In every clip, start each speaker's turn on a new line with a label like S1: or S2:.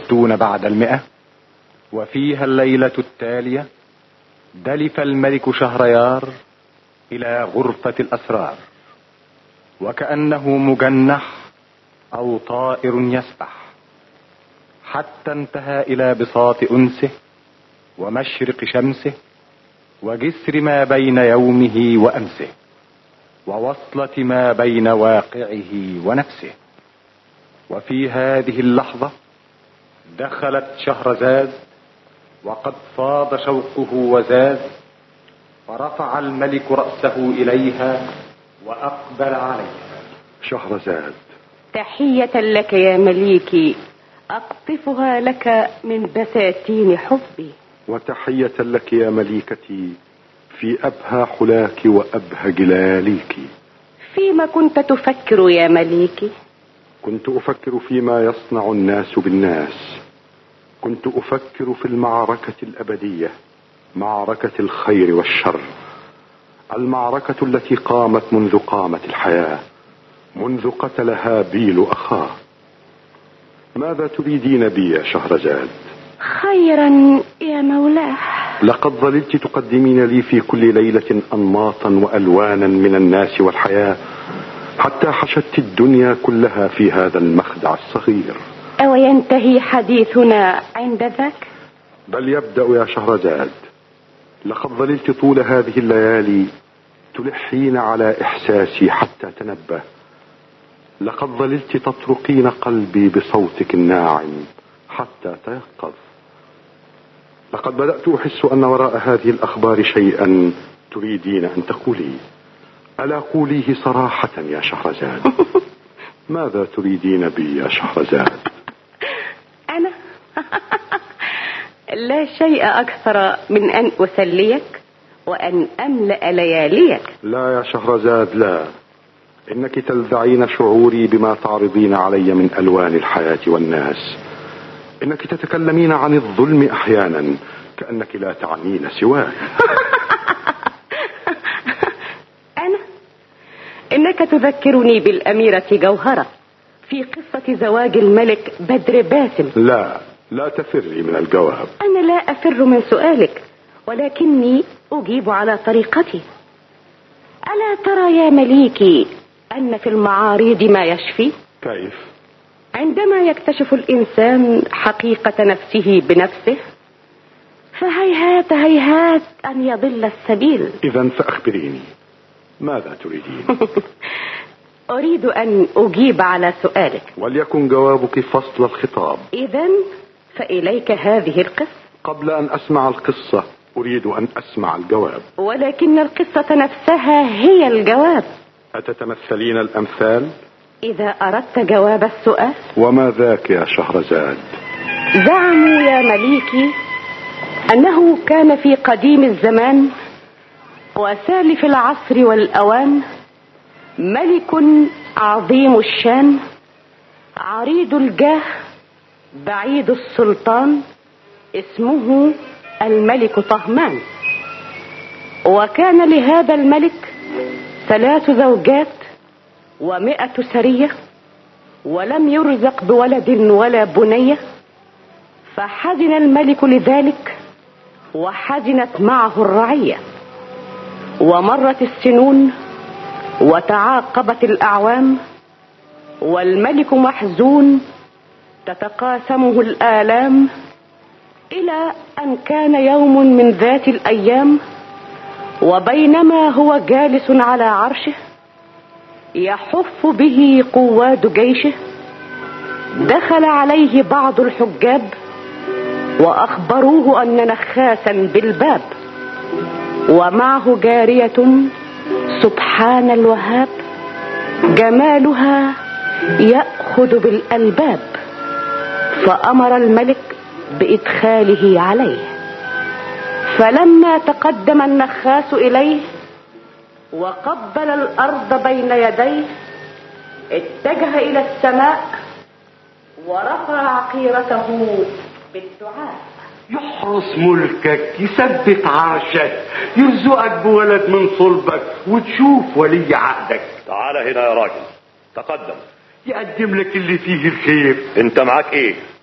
S1: والستون بعد المئة وفيها الليلة التالية دلف الملك شهريار الى غرفة الاسرار وكأنه مجنح او طائر يسبح حتى انتهى الى بساط انسه ومشرق شمسه وجسر ما بين يومه وامسه ووصلة ما بين واقعه ونفسه وفي هذه اللحظة دخلت شهرزاد وقد فاض شوقه وزاد فرفع الملك رأسه إليها وأقبل عليها
S2: شهرزاد
S3: تحية لك يا مليكي أقطفها لك من بساتين حبي
S2: وتحية لك يا مليكتي في أبهى حلاك وأبهى جلاليك
S3: فيما كنت تفكر يا مليكي
S2: كنت أفكر فيما يصنع الناس بالناس كنت أفكر في المعركة الأبدية معركة الخير والشر المعركة التي قامت منذ قامت الحياة منذ قتل هابيل أخاه ماذا تريدين بي يا شهرزاد
S3: خيرا يا مولاه
S2: لقد ظللت تقدمين لي في كل ليلة أنماطا وألوانا من الناس والحياة حتى حشدت الدنيا كلها في هذا المخدع الصغير
S3: أو ينتهي حديثنا عند ذاك
S2: بل يبدأ يا شهرزاد لقد ظللت طول هذه الليالي تلحين على إحساسي حتى تنبه لقد ظللت تطرقين قلبي بصوتك الناعم حتى تيقظ لقد بدأت أحس أن وراء هذه الأخبار شيئا تريدين أن تقولي ألا قوليه صراحة يا شهرزاد ماذا تريدين بي يا شهرزاد
S3: أنا لا شيء أكثر من أن أسليك وأن أملأ لياليك
S2: لا يا شهرزاد لا إنك تلذعين شعوري بما تعرضين علي من ألوان الحياة والناس إنك تتكلمين عن الظلم أحيانا كأنك لا تعنين سواي
S3: أنا إنك تذكرني بالأميرة جوهرة في قصة زواج الملك بدر باسم
S2: لا لا تفري من الجواب
S3: أنا لا أفر من سؤالك ولكني أجيب على طريقتي ألا ترى يا مليكي أن في المعاريض ما يشفي
S2: كيف
S3: عندما يكتشف الإنسان حقيقة نفسه بنفسه فهيهات هيهات أن يضل السبيل
S2: إذا فأخبريني ماذا تريدين
S3: أريد أن أجيب على سؤالك
S2: وليكن جوابك فصل الخطاب
S3: إذا فإليك هذه القصة
S2: قبل أن أسمع القصة أريد أن أسمع الجواب
S3: ولكن القصة نفسها هي الجواب
S2: أتتمثلين الأمثال
S3: إذا أردت جواب السؤال
S2: وما ذاك يا شهرزاد
S3: زعموا يا مليكي أنه كان في قديم الزمان وسالف العصر والأوان ملك عظيم الشان عريض الجاه بعيد السلطان اسمه الملك طهمان وكان لهذا الملك ثلاث زوجات ومائة سرية ولم يرزق بولد ولا بنية فحزن الملك لذلك وحزنت معه الرعية ومرت السنون وتعاقبت الأعوام والملك محزون تتقاسمه الآلام إلى أن كان يوم من ذات الأيام وبينما هو جالس على عرشه يحف به قواد جيشه دخل عليه بعض الحجاب واخبروه ان نخاسا بالباب ومعه جاريه سبحان الوهاب جمالها ياخذ بالالباب فامر الملك بادخاله عليه فلما تقدم النخاس اليه وقبل الارض بين يديه اتجه الى السماء ورفع عقيرته بالدعاء
S4: يحرس ملكك يثبت عرشك يرزقك بولد من صلبك وتشوف ولي عهدك
S5: تعال هنا يا راجل تقدم
S4: يقدم لك اللي فيه الخير
S5: انت معاك ايه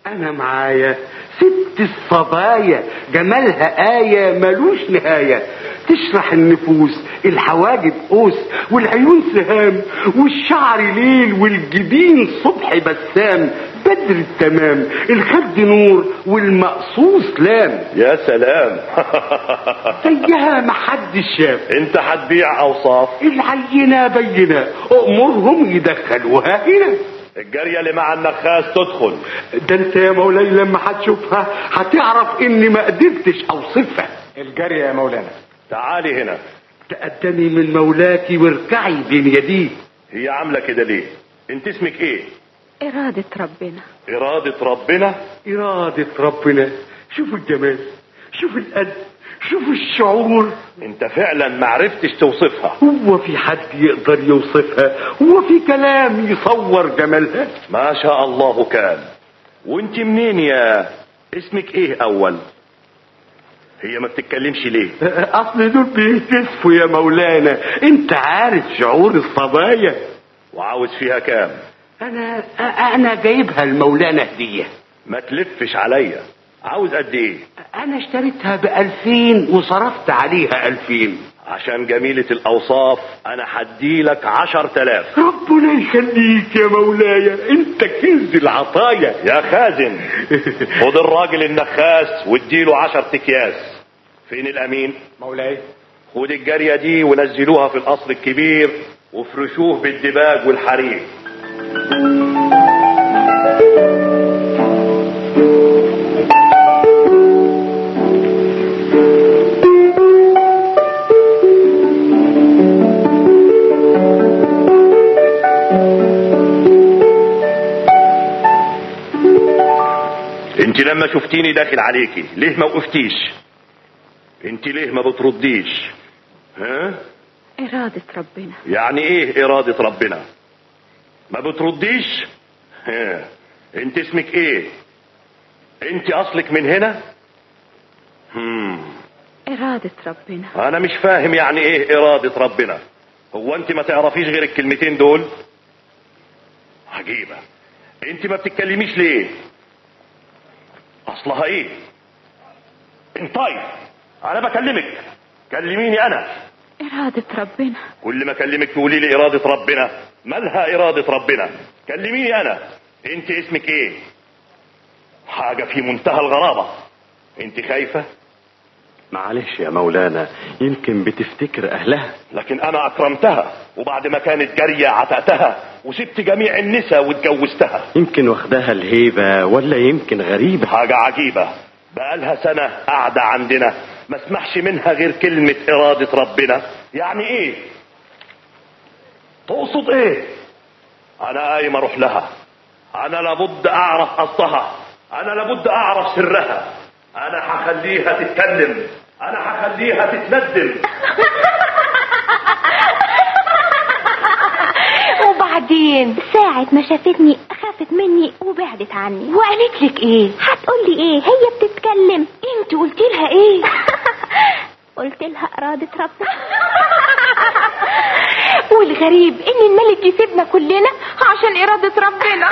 S4: انا معايا ست الصبايا جمالها آية ملوش نهاية تشرح النفوس الحواجب قوس والعيون سهام والشعر ليل والجبين صبح بسام بدر التمام الخد نور والمقصوص لام
S5: يا سلام
S4: زيها محدش شاف
S5: انت هتبيع اوصاف
S4: العينة بينة امرهم يدخلوها هنا
S5: الجارية اللي مع النخاس تدخل
S4: ده انت يا مولاي لما هتشوفها هتعرف اني ما قدرتش اوصفها
S1: الجارية يا مولانا
S5: تعالي هنا
S4: تقدمي من مولاكي واركعي بين يديه
S5: هي عاملة كده ليه انت اسمك ايه
S3: إرادة ربنا
S5: ارادة ربنا
S4: إرادة ربنا شوف الجمال شوف القد شوف الشعور
S5: انت فعلا معرفتش توصفها
S4: هو في حد يقدر يوصفها هو في كلام يصور جمالها
S5: ما شاء الله كان وانت منين يا اسمك ايه اول هي ما بتتكلمش ليه
S4: اصل دول بيهتفوا يا مولانا انت عارف شعور الصبايا
S5: وعاوز فيها كام
S4: انا انا جايبها المولانا هديه
S5: ما تلفش عليا عاوز قد ايه
S4: انا اشتريتها بألفين وصرفت عليها ألفين
S5: عشان جميلة الاوصاف انا هديلك عشر تلاف
S4: ربنا يخليك يا مولاي انت كنز العطايا
S5: يا خازن خد الراجل النخاس واديله عشر اكياس فين الامين
S1: مولاي
S5: خد الجارية دي ونزلوها في القصر الكبير وافرشوه بالدباج والحرير انت لما شفتيني داخل عليكي ليه ما وقفتيش انت ليه ما بترديش ها
S3: إرادة ربنا
S5: يعني ايه ارادة ربنا ما بترديش ها. انت اسمك ايه انت اصلك من هنا هم.
S3: إرادة ربنا
S5: انا مش فاهم يعني ايه ارادة ربنا هو انت ما تعرفيش غير الكلمتين دول عجيبة انت ما بتتكلميش ليه اصلها ايه انطي انا بكلمك كلميني انا
S3: إرادة ربنا
S5: كل ما اكلمك تقولي لي اراده ربنا مالها اراده ربنا كلميني انا انت اسمك ايه حاجه في منتهى الغرابه انت خايفه
S6: معلش يا مولانا يمكن بتفتكر اهلها
S5: لكن انا اكرمتها وبعد ما كانت جاريه عتقتها وسبت جميع النساء واتجوزتها
S6: يمكن واخداها الهيبة ولا يمكن غريبة
S5: حاجه عجيبه بقالها سنه قاعده عندنا ما اسمحش منها غير كلمه اراده ربنا يعني ايه تقصد ايه انا قايم اروح لها انا لابد اعرف قصدها انا لابد اعرف سرها انا هخليها تتكلم انا هخليها تتندم
S7: وبعدين ساعة ما شافتني خافت مني وبعدت عني وقالت لك ايه هتقولي ايه هي بتتكلم انت قلت لها ايه قلت لها ارادة ربنا والغريب ان الملك يسيبنا كلنا عشان ارادة ربنا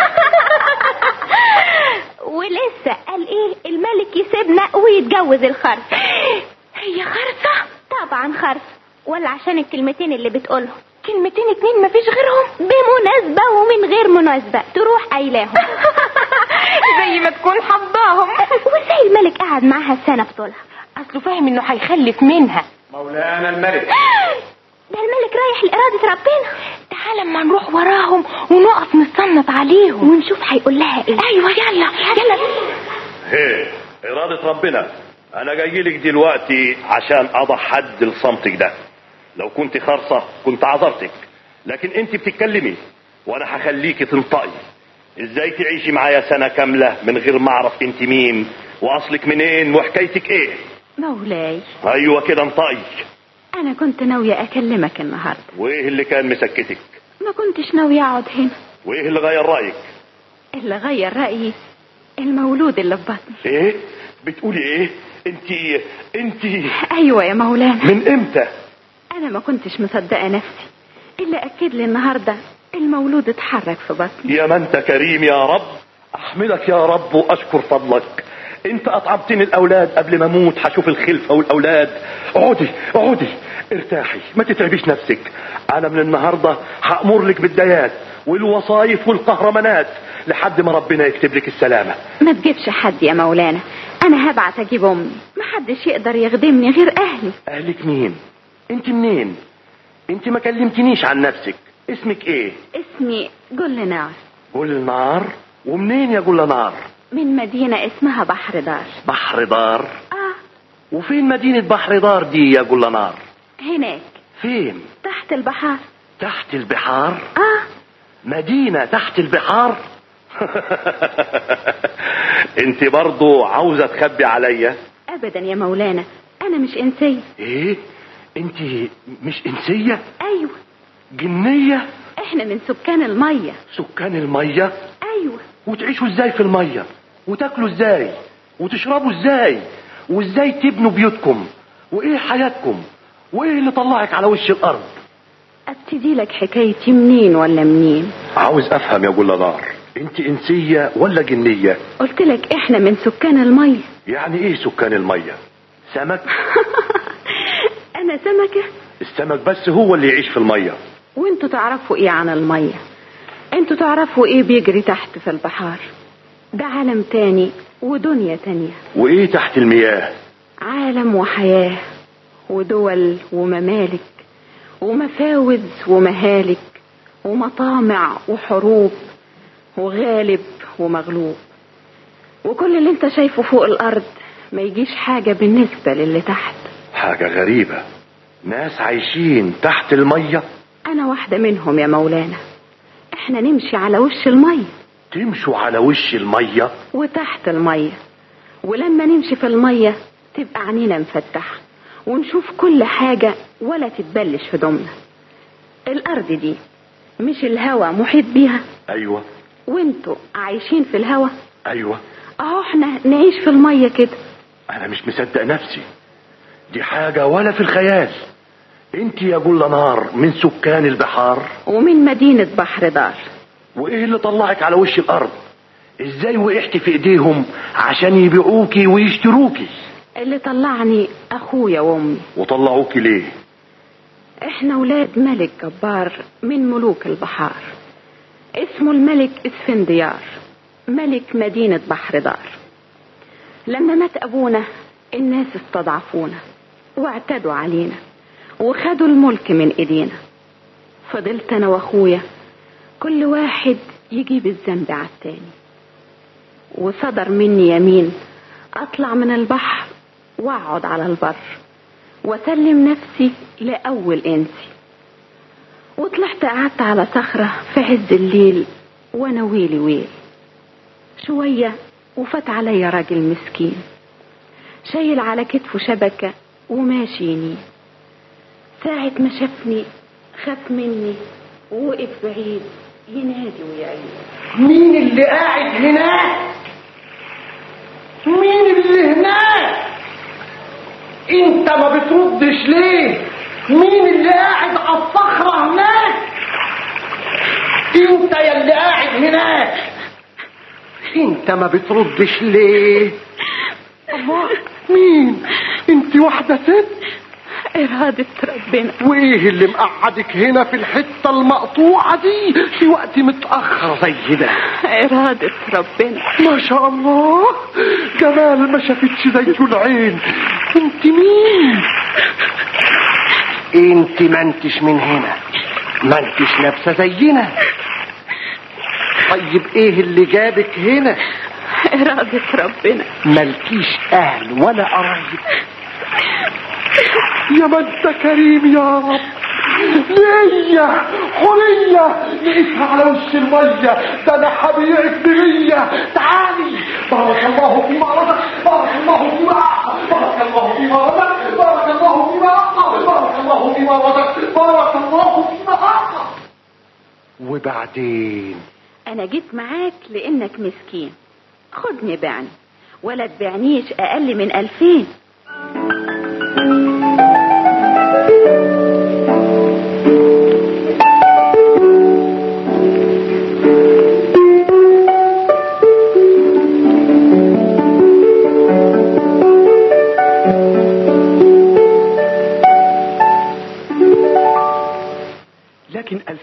S7: ولسه قال ايه الملك يسيبنا ويتجوز الخرس هي خرسة طبعا خرس ولا عشان الكلمتين اللي بتقولهم كلمتين اتنين مفيش غيرهم بمناسبة ومن غير مناسبة تروح قايلاهم زي ما تكون حباهم وازاي الملك قعد معاها السنة بطولها
S3: أصله فاهم إنه هيخلف منها
S1: مولانا الملك
S7: ده الملك رايح لإرادة ربنا
S3: تعال اما نروح وراهم ونقف نتصنت عليهم
S7: ونشوف هيقول لها ايه
S3: ايوه يلا يلا
S5: هي إرادة ربنا أنا جاي لك دلوقتي عشان أضع حد لصمتك ده لو كنت خرصة كنت عذرتك لكن أنت بتتكلمي وأنا هخليكي تنطقي إزاي تعيشي معايا سنة كاملة من غير ما أعرف أنت مين وأصلك منين وحكايتك إيه
S3: مولاي
S5: أيوة كده انطقي
S3: أنا كنت ناوية أكلمك النهاردة
S5: وإيه اللي كان مسكتك
S3: ما كنتش ناوية أقعد هنا
S5: وإيه اللي غير رأيك
S3: اللي غير رأيي المولود اللي في بطني
S5: إيه بتقولي إيه أنت أنت
S3: أيوة يا مولانا
S5: من إمتى
S3: أنا ما كنتش مصدقة نفسي اللي أكد لي النهاردة المولود اتحرك في بطني
S5: يا ما انت كريم يا رب احمدك يا رب واشكر فضلك انت اطعمتني الاولاد قبل ما اموت هشوف الخلفه والاولاد اقعدي اقعدي ارتاحي ما تتعبيش نفسك انا من النهارده هامر لك بالديات والوصايف والقهرمانات لحد ما ربنا يكتب لك السلامه
S3: ما تجيبش حد يا مولانا انا هبعت اجيب امي محدش يقدر يخدمني غير اهلي
S5: اهلك مين انت منين انت ما كلمتنيش عن نفسك اسمك ايه
S3: اسمي جل نار
S5: جل نار ومنين يا جل نار
S3: من مدينة اسمها بحر دار
S5: بحر دار
S3: اه
S5: وفين مدينة بحر دار دي يا جل نار
S3: هناك
S5: فين
S3: تحت البحر
S5: تحت البحار
S3: اه
S5: مدينة تحت البحار انت برضو عاوزة تخبي عليا
S3: ابدا يا مولانا انا مش انسية
S5: ايه انت مش انسية
S3: ايوه
S5: جنية
S3: احنا من سكان المية
S5: سكان المية
S3: ايوه
S5: وتعيشوا ازاي في المية وتاكلوا ازاي وتشربوا ازاي وازاي تبنوا بيوتكم وايه حياتكم وايه اللي طلعك على وش الارض
S3: ابتدي لك حكايتي منين ولا منين
S5: عاوز افهم يا جل نار انت انسية ولا جنية
S3: قلت لك احنا من سكان المية
S5: يعني ايه سكان المية سمك
S3: انا سمكة
S5: السمك بس هو اللي يعيش في المية
S3: وانتوا تعرفوا ايه عن المية انتوا تعرفوا ايه بيجري تحت في البحار ده عالم تاني ودنيا تانية
S5: وايه تحت المياه
S3: عالم وحياة ودول وممالك ومفاوز ومهالك ومطامع وحروب وغالب ومغلوب وكل اللي انت شايفه فوق الارض ما يجيش حاجة بالنسبة للي تحت
S5: حاجة غريبة ناس عايشين تحت المية
S3: انا واحدة منهم يا مولانا احنا نمشي على وش المية
S5: تمشوا على وش المية
S3: وتحت المية ولما نمشي في المية تبقى عينينا مفتحة ونشوف كل حاجة ولا تتبلش هدومنا الأرض دي مش الهوا محيط بيها
S5: ايوه
S3: وانتوا عايشين في الهوا
S5: ايوه
S3: اهو احنا نعيش في المية كده
S5: انا مش مصدق نفسي دي حاجة ولا في الخيال انت يا جل نار من سكان البحار
S3: ومن مدينة بحر دار
S5: وايه اللي طلعك على وش الارض ازاي وقعت في ايديهم عشان يبيعوكي ويشتروكي
S3: اللي طلعني اخويا وامي
S5: وطلعوكي ليه
S3: احنا ولاد ملك جبار من ملوك البحار اسمه الملك اسفنديار ملك مدينة بحر دار لما مات ابونا الناس استضعفونا واعتدوا علينا وخدوا الملك من ايدينا فضلت انا واخويا كل واحد يجيب الذنب على التاني وصدر مني يمين اطلع من البحر واقعد على البر واسلم نفسي لاول انسي وطلعت قعدت على صخرة في عز الليل وانا ويلي ويل شوية وفات عليا راجل مسكين شايل على كتفه شبكة وماشي يمين ساعة ما شافني خاف مني ووقف بعيد ينادي ويعيد
S4: مين اللي قاعد هناك مين اللي هناك انت ما بتردش ليه مين اللي قاعد على الصخرة هناك انت يا اللي قاعد هناك انت ما بتردش ليه الله مين انت واحدة ست
S3: إرادة ربنا
S4: وايه اللي مقعدك هنا في الحتة المقطوعة دي في وقت متأخر زي ده
S3: إرادة ربنا
S4: ما شاء الله جمال ما شافتش زيه العين انت مين انت ما انتش من هنا ما انتش لابسه زينا طيب ايه اللي جابك هنا
S3: إرادة ربنا
S4: مالكيش اهل ولا قرايب يا ما انت كريم يا رب ليا حرية لقيتها على وش المية ده انا هبيعك بمية تعالي بارك الله فيما رزق بارك الله فيما أعطى بارك الله فيما رزق بارك الله فيما أعطى بارك الله فيما رزق بارك الله فيما أعطى وبعدين
S3: أنا جيت معاك لأنك مسكين خدني بعني ولا تبيعنيش أقل من ألفين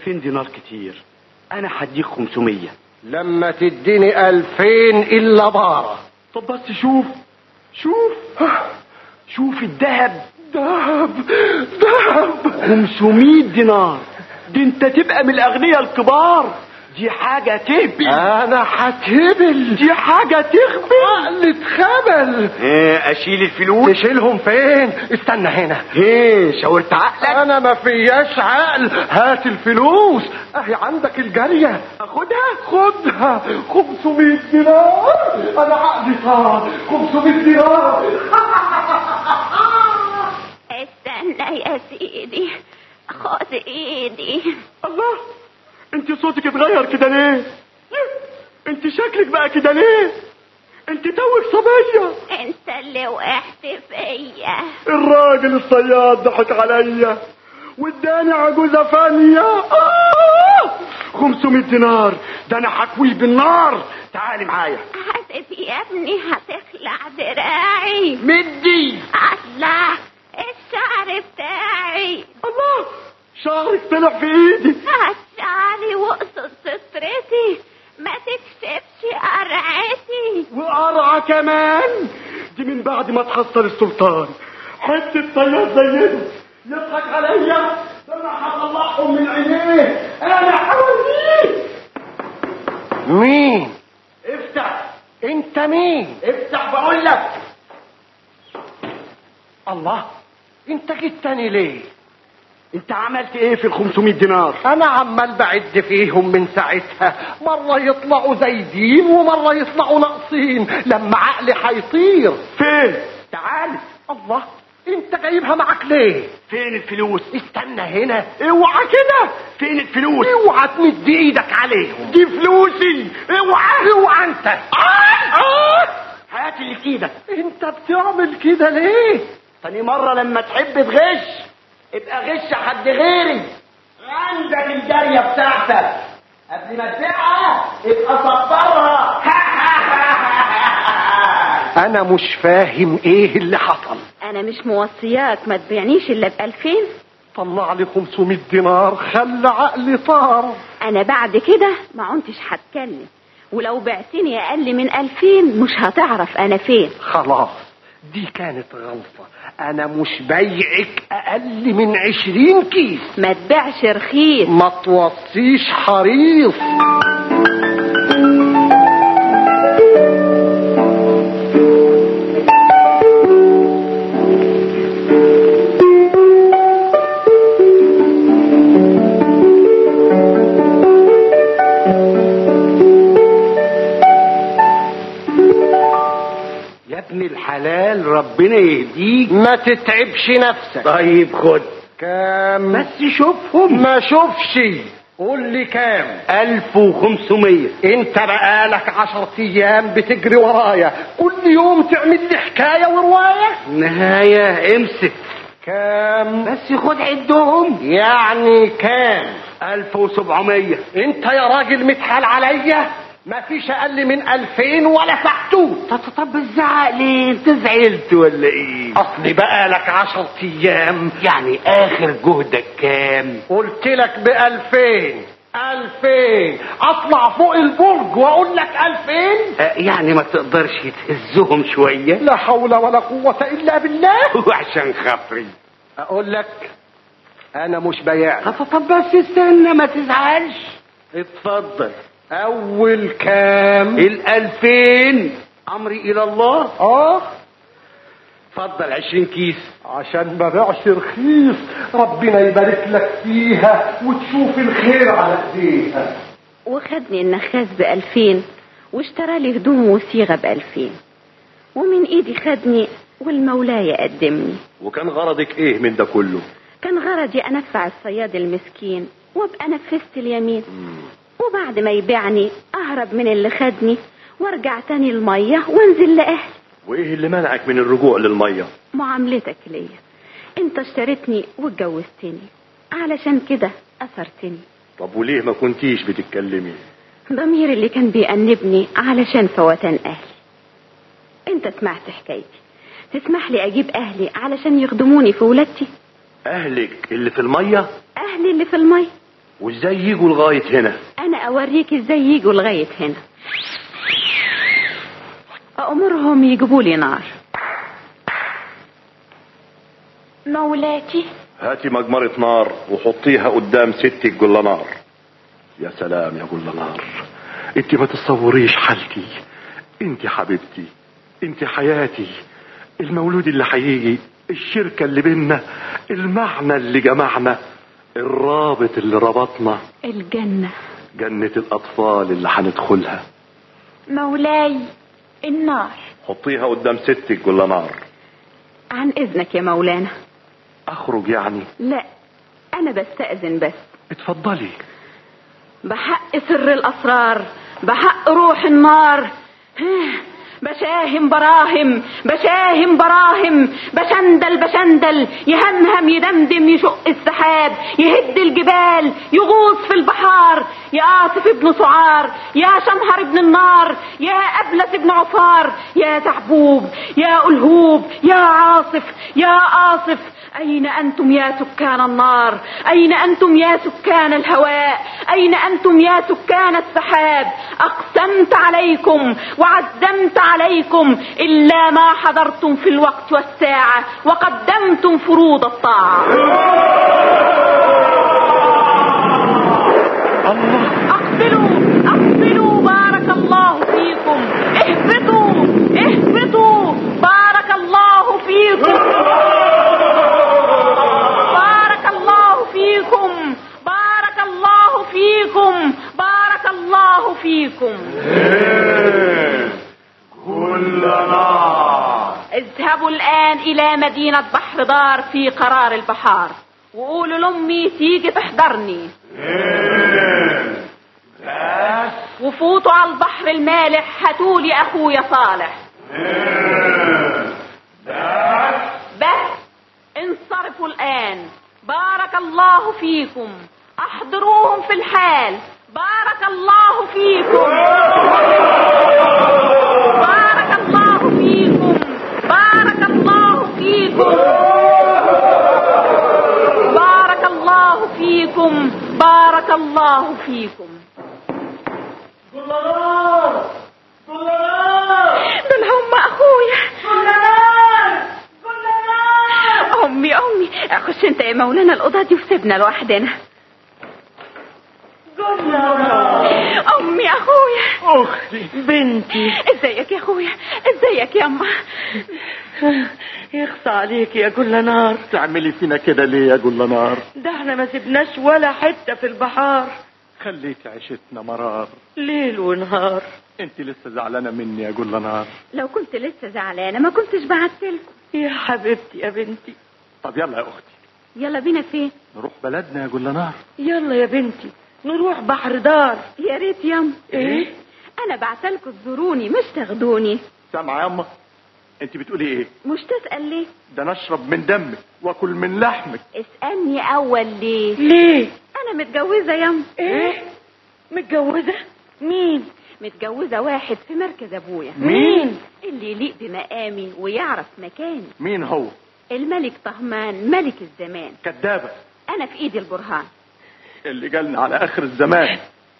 S6: 2000 دينار كتير انا هديك 500
S4: لما تديني ألفين إلا بارة
S6: طب بس شوف شوف شوف الذهب
S4: دهب دهب
S6: 500 دينار دي انت تبقى من الاغنياء الكبار دي حاجة تهبل
S4: أنا هتهبل
S6: دي حاجة تخبل
S4: عقل اتخبل
S6: ايه اشيل الفلوس
S4: تشيلهم فين استنى هنا
S6: ايه شاورت عقلك
S4: انا ما فياش عقل هات الفلوس اهي عندك الجارية
S6: اخدها
S4: خدها 500 دينار انا عقلي صار 500 دينار
S3: استنى يا سيدي خد ايدي
S6: الله انت صوتك اتغير كده ليه انت شكلك بقى كده ليه انت توك صبية
S3: انت اللي وقعت فيا
S6: الراجل الصياد ضحك عليا واداني عجوزة فانية آه! 500 دينار ده انا حكويه بالنار تعالي معايا
S3: حاسب يا ابني هتخلع دراعي
S6: مدي
S3: الله الشعر بتاعي
S6: الله شعرك طلع في ايدي
S3: هتشعلي واقصد سترتي ما تكسبش قرعتي
S6: وقرعة كمان دي من بعد ما تحصل السلطان حتة صياد زينا يضحك عليا ده انا هطلعهم من عينيه انا هوريه
S4: مين
S6: افتح
S4: انت مين
S6: افتح بقول لك
S4: الله انت جيت تاني ليه
S6: انت عملت ايه في ال 500 دينار
S4: انا عمال بعد فيهم من ساعتها مرة يطلعوا زايدين ومرة يطلعوا ناقصين لما عقلي هيطير
S6: فين تعال
S4: الله انت جايبها معاك ليه
S6: فين الفلوس
S4: استنى هنا
S6: اوعى كده فين الفلوس
S4: اوعى تمد ايدك عليهم
S6: دي فلوسي اوعى
S4: اوعى انت
S6: آه! آه! هات اللي في ايدك
S4: انت بتعمل كده ليه
S6: تاني مرة لما تحب تغش ابقى غش حد غيري عندك الجارية بتاعتك قبل ما تبيعها ابقى صبرها
S4: انا مش فاهم ايه اللي حصل
S3: انا مش موصياك ما تبيعنيش الا بألفين
S4: طلع لي 500 دينار خلى عقلي طار
S3: انا بعد كده ما عنتش هتكلم ولو بعتني اقل من ألفين مش هتعرف انا فين
S4: خلاص دي كانت غلطة انا مش بيعك اقل من عشرين كيس
S3: ما تبيعش رخيص
S4: ما توصيش حريص
S6: يا ابن الحلال ربنا يهديك
S4: ما تتعبش نفسك
S6: طيب خد
S4: كام
S6: بس شوفهم
S4: ما شوفش قول لي كام
S6: 1500
S4: انت بقالك عشر ايام بتجري ورايا كل يوم تعمل لي حكايه وروايه
S6: نهاية امسك
S4: كام
S6: بس خد عدهم
S4: يعني كام
S6: 1700
S4: انت يا راجل متحال عليا ما فيش اقل من الفين ولا فحتوت
S6: طب طب الزعق ليه انت زعلت ولا ايه
S4: اصل بقالك عشر ايام
S6: يعني اخر جهدك كام
S4: قلت لك بألفين ألفين أطلع فوق البرج وأقول لك ألفين
S6: آه، يعني ما تقدرش تهزهم شوية
S4: لا حول ولا قوة إلا بالله
S6: وعشان خاطري
S4: أقول لك أنا مش بياع
S6: طب طب بس استنى ما تزعلش اتفضل
S4: أول كام
S6: الألفين أمري إلى الله
S4: آه
S6: اتفضل عشرين كيس
S4: عشان ما بيعش رخيص ربنا يبارك لك فيها وتشوف الخير على ايديها
S3: وخدني النخاس بألفين واشترى لي هدوم وصيغة بألفين ومن ايدي خدني والمولاي قدمني
S5: وكان غرضك ايه من ده كله
S3: كان غرضي انفع الصياد المسكين وابقى نفذت اليمين وبعد ما يبيعني اهرب من اللي خدني وارجع تاني المية وانزل لاهلي
S5: وايه اللي منعك من الرجوع للميه
S3: معاملتك ليا انت اشتريتني واتجوزتني علشان كده اثرتني
S5: طب وليه ما كنتيش بتتكلمي
S3: ضميري اللي كان بيأنبني علشان فوتان اهلي انت سمعت حكايتي تسمح لي اجيب اهلي علشان يخدموني في ولادتي
S5: اهلك اللي في الميه
S3: اهلي اللي في المي
S5: وازاي يجوا لغايه هنا
S3: انا اوريك ازاي يجوا لغايه هنا امرهم يجيبوا لي نار
S7: مولاتي
S5: هاتي مجمرة نار وحطيها قدام ستك جل نار
S2: يا سلام يا جل نار انت ما تصوريش حالتي انت حبيبتي انت حياتي المولود اللي هيجي الشركة اللي بينا المعنى اللي جمعنا الرابط اللي ربطنا
S3: الجنه
S2: جنة الأطفال اللي هندخلها
S7: مولاي النار
S5: حطيها قدام ستك جل نار
S3: عن اذنك يا مولانا
S2: أخرج يعني
S3: لا انا بستاذن بس
S2: اتفضلي
S3: بحق سر الاسرار بحق روح النار بشاهم براهم بشاهم براهم بشندل بشندل يهمهم يدمدم يشق السحاب يهد الجبال يغوص في البحار يا آصف ابن سعار يا شمهر ابن النار يا أبلس ابن عفار يا تعبوب يا ألهوب يا عاصف يا آصف أين أنتم يا سكان النار أين أنتم يا سكان الهواء أين أنتم يا سكان السحاب أقسمت عليكم وعزمت عليكم إلا ما حضرتم في الوقت والساعة وقدمتم فروض الطاعة أقبلوا أقبلوا بارك الله فيكم اهبطوا اهبطوا بارك الله فيكم بارك الله فيكم بارك الله فيكم بارك الله فيكم اذهبوا الآن إلى مدينة بحر دار في قرار البحار وقولوا لأمي تيجي تحضرني وفوتوا على البحر المالح هاتولي أخويا صالح بس انصرفوا الآن بارك الله فيكم احضروهم في الحال بارك الله فيكم بارك الله فيكم بارك الله فيكم بارك الله فيكم بارك الله فيكم دول هم اخويا امي امي خش انت يا مولانا الاوضه دي وسيبنا لوحدنا امي اخويا
S6: اختي بنتي
S3: ازيك يا اخويا ازيك يا اما
S6: يخصى عليك يا كل نار
S2: تعملي فينا كده ليه يا جل نار
S6: ده احنا ما سبناش ولا حتة في البحار
S2: خليت عيشتنا مرار
S6: ليل ونهار
S2: انت لسه زعلانة مني يا جل نار
S3: لو كنت لسه زعلانه ما كنتش بعتلكم
S6: يا حبيبتي يا بنتي
S2: طب يلا يا اختي
S3: يلا بينا فين
S2: نروح بلدنا يا جل نار
S6: يلا يا بنتي نروح بحر دار
S3: يا ريت ياما
S6: ايه
S3: انا بعتلكوا تزوروني مش تاخدوني
S2: سامعة يا اما انت بتقولي ايه
S3: مش تسال ليه
S2: ده نشرب من دمك واكل من لحمك
S3: اسالني اول ليه
S6: ليه
S3: انا متجوزه ياما
S6: ايه متجوزة مين
S3: متجوزه واحد في مركز ابويا
S6: مين
S3: اللي يليق بمقامي ويعرف مكاني
S2: مين هو
S3: الملك طهمان ملك الزمان
S2: كدابة
S3: انا في ايدي البرهان
S2: اللي جالنا على اخر الزمان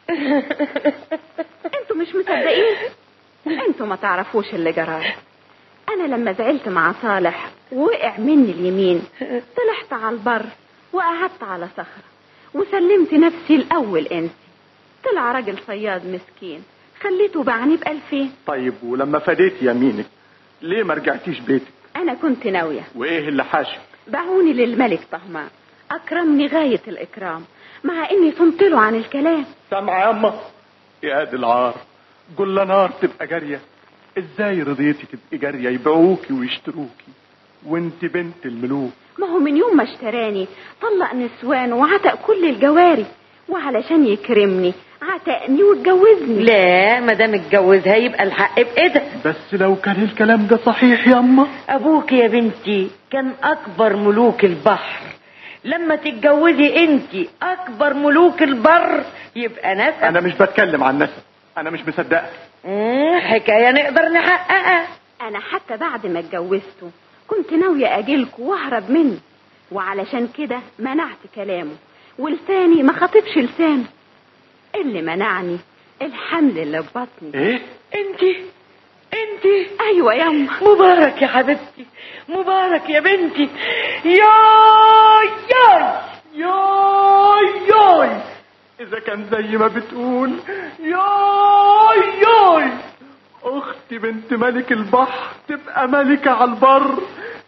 S3: انتوا مش مصدقين انتوا ما تعرفوش اللي جرالي انا لما زعلت مع صالح ووقع مني اليمين طلعت على البر وقعدت على صخرة وسلمت نفسي الاول انسي طلع راجل صياد مسكين خليته باعني بألفين
S2: طيب ولما فديت يمينك ليه ما رجعتيش بيتك
S3: انا كنت ناوية
S2: وايه اللي حاشك
S3: باعوني للملك طهمان اكرمني غاية الاكرام مع اني صمت له عن الكلام
S2: سامعة يا اما يا دي العار جل نار تبقى جارية ازاي رضيتي تبقي جارية يبيعوكي ويشتروكي وانت بنت الملوك
S3: ما هو من يوم ما اشتراني طلق نسوان وعتق كل الجواري وعلشان يكرمني عتقني واتجوزني
S8: لا ما دام اتجوزها يبقى الحق بايدك
S2: بس لو كان الكلام ده صحيح يا اما
S8: ابوك يا بنتي كان اكبر ملوك البحر لما تتجوزي انت اكبر ملوك البر يبقى نسب
S2: انا مش بتكلم عن نسب انا مش مصدقك
S8: مم، حكايه نقدر نحققها
S3: انا حتى بعد ما اتجوزته كنت ناوية اجيلكوا واهرب منه وعلشان كده منعت كلامه ولساني ما خاطبش لسانه اللي منعني الحمل اللي في بطني
S5: ايه
S8: انتي انتي
S3: ايوه يما
S8: مبارك يا حبيبتي مبارك يا بنتي ياي ياي
S6: ياي ياي اذا كان زي ما بتقول ياي ياي اختي بنت ملك البحر تبقى ملكة على البر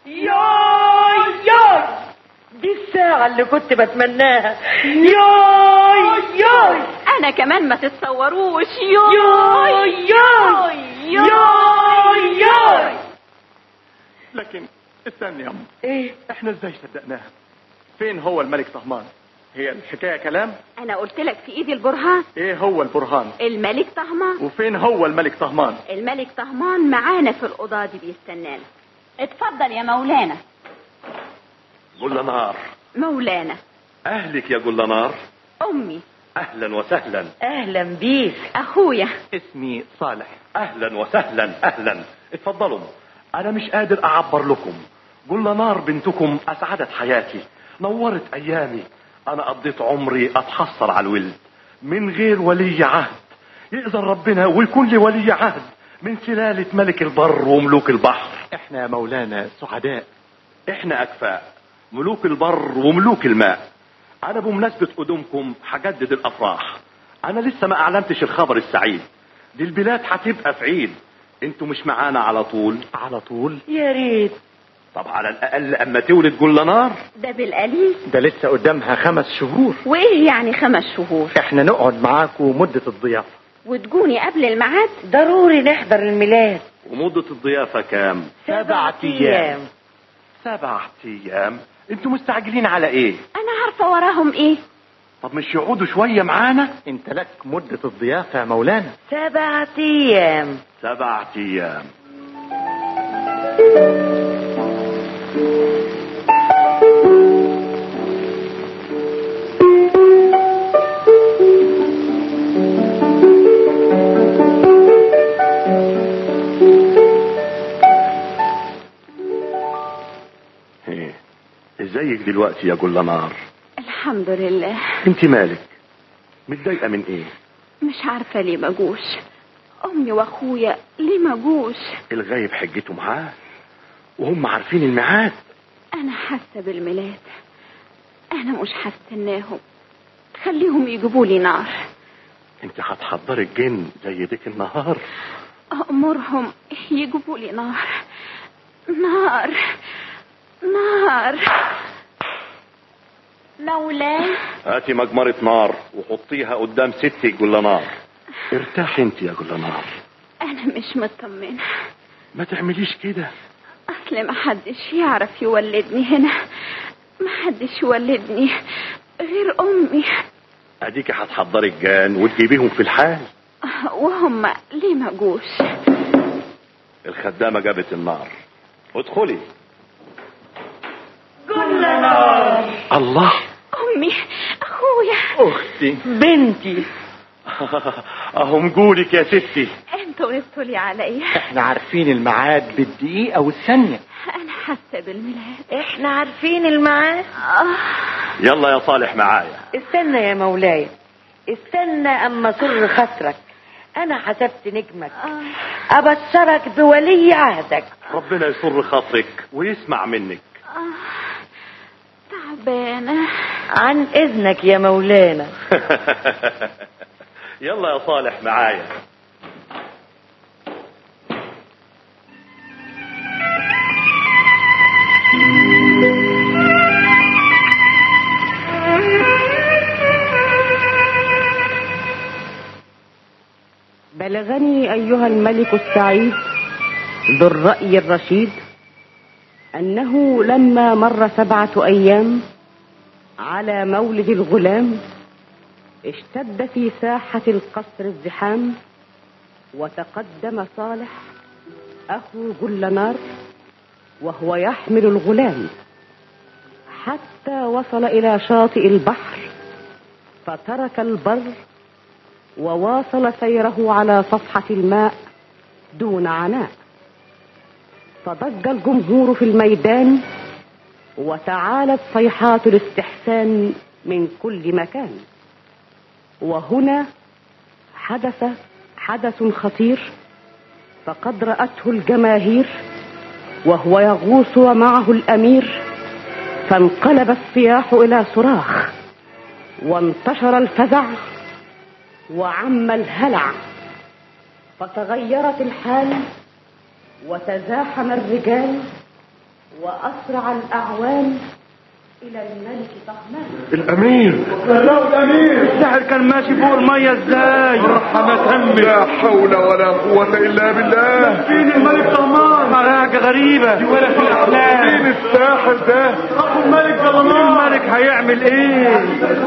S8: ياي ياي دي الساعة اللي كنت بتمناها ياي ياي
S3: انا كمان ما تتصوروش
S8: ياي ياي ياي ياي
S6: لكن استني يا أم
S8: ايه
S6: احنا ازاي صدقناها فين هو الملك طهمان هي الحكاية كلام
S3: انا قلت لك في ايدي البرهان
S6: ايه هو البرهان
S3: الملك طهمان
S6: وفين هو الملك طهمان
S3: الملك طهمان معانا في الأوضة دي بيستنانا اتفضل يا مولانا
S5: قول نار
S3: مولانا
S5: اهلك يا قول نار
S3: أمي
S5: اهلا وسهلا
S8: اهلا بيك
S3: أخويا
S6: اسمي صالح
S5: اهلا وسهلا اهلا اتفضلوا انا مش قادر اعبر لكم قلنا نار بنتكم اسعدت حياتي نورت ايامي انا قضيت عمري اتحسر على الولد من غير ولي عهد يقدر ربنا ويكون لي ولي عهد من سلالة ملك البر وملوك البحر
S6: احنا يا مولانا سعداء
S5: احنا اكفاء ملوك البر وملوك الماء انا بمناسبة قدومكم هجدد الافراح انا لسه ما اعلنتش الخبر السعيد دي البلاد هتبقى في عيد انتوا مش معانا على طول
S6: على طول
S8: يا ريت
S5: طب على الاقل اما تولد جل نار
S3: ده بالقليل
S6: ده لسه قدامها خمس شهور
S3: وإيه يعني خمس شهور
S6: احنا نقعد معاكم مدة الضيافة
S3: وتجوني قبل الميعاد
S8: ضروري نحضر الميلاد
S5: ومدة الضيافة كام
S8: سبعة ايام
S5: سبعة ايام انتوا مستعجلين على ايه
S3: أنا عارفة وراهم إيه
S5: طب مش يقعدوا شوية معانا
S6: انت لك مدة الضيافة يا مولانا
S8: سبعة ايام
S5: سبعة ايام ايه ازيك دلوقتي يا جل نار
S3: الحمد لله
S5: انت مالك متضايقه من ايه
S3: مش عارفة ليه ما جوش أمي وأخويا ليه ما جوش
S5: الغايب حجته معاه وهم عارفين الميعاد
S3: أنا حاسة بالميلاد أنا مش هستناهم خليهم يجيبوا لي نار
S5: انت هتحضري الجن زي ديك النهار
S3: أمرهم يجيبوا لي نار نار نار مولاي
S5: هاتي مجمرة نار وحطيها قدام ستي جل نار ارتاحي انت يا جل نار
S3: أنا مش مطمنة
S5: ما تعمليش كده
S3: أصل ما حدش يعرف يولدني هنا ما حدش يولدني غير أمي
S5: اديكي هتحضري الجان وتجيبيهم في الحال
S3: وهم ليه ما جوش
S5: الخدامة جابت النار ادخلي
S6: الله
S3: أمي أخويا
S6: اختي
S8: بنتي
S5: اهم جولك يا ستي
S3: أنتوا غبتوا لي عليا
S6: احنا عارفين الميعاد بالدقيقة والثانية
S3: أنا حاسة بالميلاد
S8: احنا عارفين الميعاد
S3: آه
S5: يلا يا صالح معايا
S8: استنى يا مولاي استنى اما سر خسرك انا حسبت نجمك
S3: آه
S8: ابشرك بولي عهدك
S5: ربنا يسر خاطرك ويسمع منك
S3: آه تعبانة
S8: عن اذنك يا مولانا
S5: يلا يا صالح معايا
S9: بلغني أيها الملك السعيد ذو الرأي الرشيد أنه لما مر سبعة أيام على مولد الغلام اشتد في ساحة القصر الزحام وتقدم صالح أخو جلنار وهو يحمل الغلام حتى وصل إلى شاطئ البحر فترك البر وواصل سيره على صفحة الماء دون عناء فضج الجمهور في الميدان وتعالت صيحات الاستحسان من كل مكان وهنا حدث حدث خطير فقد رأته الجماهير وهو يغوص ومعه الأمير فانقلب الصياح إلى صراخ وانتشر الفزع وعم الهلع فتغيرت الحال وتزاحم الرجال وأسرع الأعوان إلى الملك طهمان
S2: الامير
S6: لا الامير الساحر كان ماشي فوق الميه ازاي
S2: مرحمة لا حول ولا قوة الا بالله
S6: فين الملك طهمان حاجه غريبه دي ولا في الاحلام
S2: مين الساحر ده
S6: اخو الملك طهمان الملك هيعمل ايه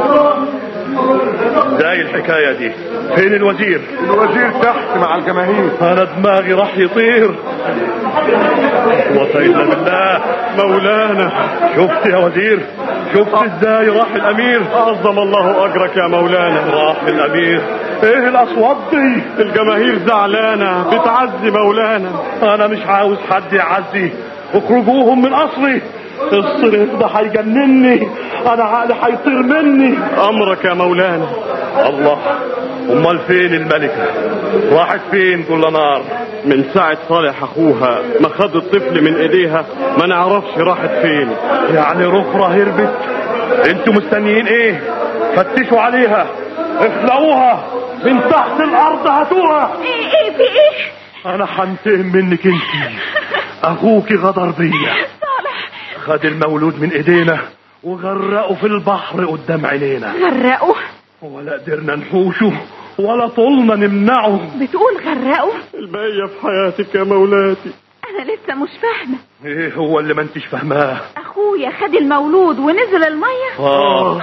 S5: ازاي الحكايه دي فين الوزير
S2: الوزير تحت مع الجماهير
S5: انا دماغي راح يطير قوة الا بالله
S6: مولانا
S5: شفت يا وزير شفت ازاي راح الامير
S6: عظم الله اجرك يا مولانا
S5: راح الامير ايه الاصوات دي
S6: الجماهير زعلانه بتعزي مولانا
S5: انا مش عاوز حد يعزي اخرجوهم من قصري الصريخ ده هيجنني انا عقلي هيطير مني
S6: امرك يا مولانا
S5: الله امال فين الملكه راحت فين كل نار
S6: من ساعة صالح اخوها ما خد الطفل من ايديها ما نعرفش راحت فين
S5: يعني رخرة هربت انتوا مستنيين ايه فتشوا عليها اخلقوها من تحت الارض هاتوها
S3: ايه ايه في ايه
S5: انا هنتقم منك انت اخوك غدر بيا
S3: صالح
S5: خد المولود من ايدينا وغرقه في البحر قدام عينينا
S3: غرقوا
S5: ولا قدرنا نحوشه ولا طولنا نمنعه
S3: بتقول غرقوا
S6: الباقية في حياتك يا مولاتي
S3: انا لسه مش فاهمه
S5: ايه هو اللي ما انتش فاهماه
S3: اخويا خد المولود ونزل الميه
S5: اه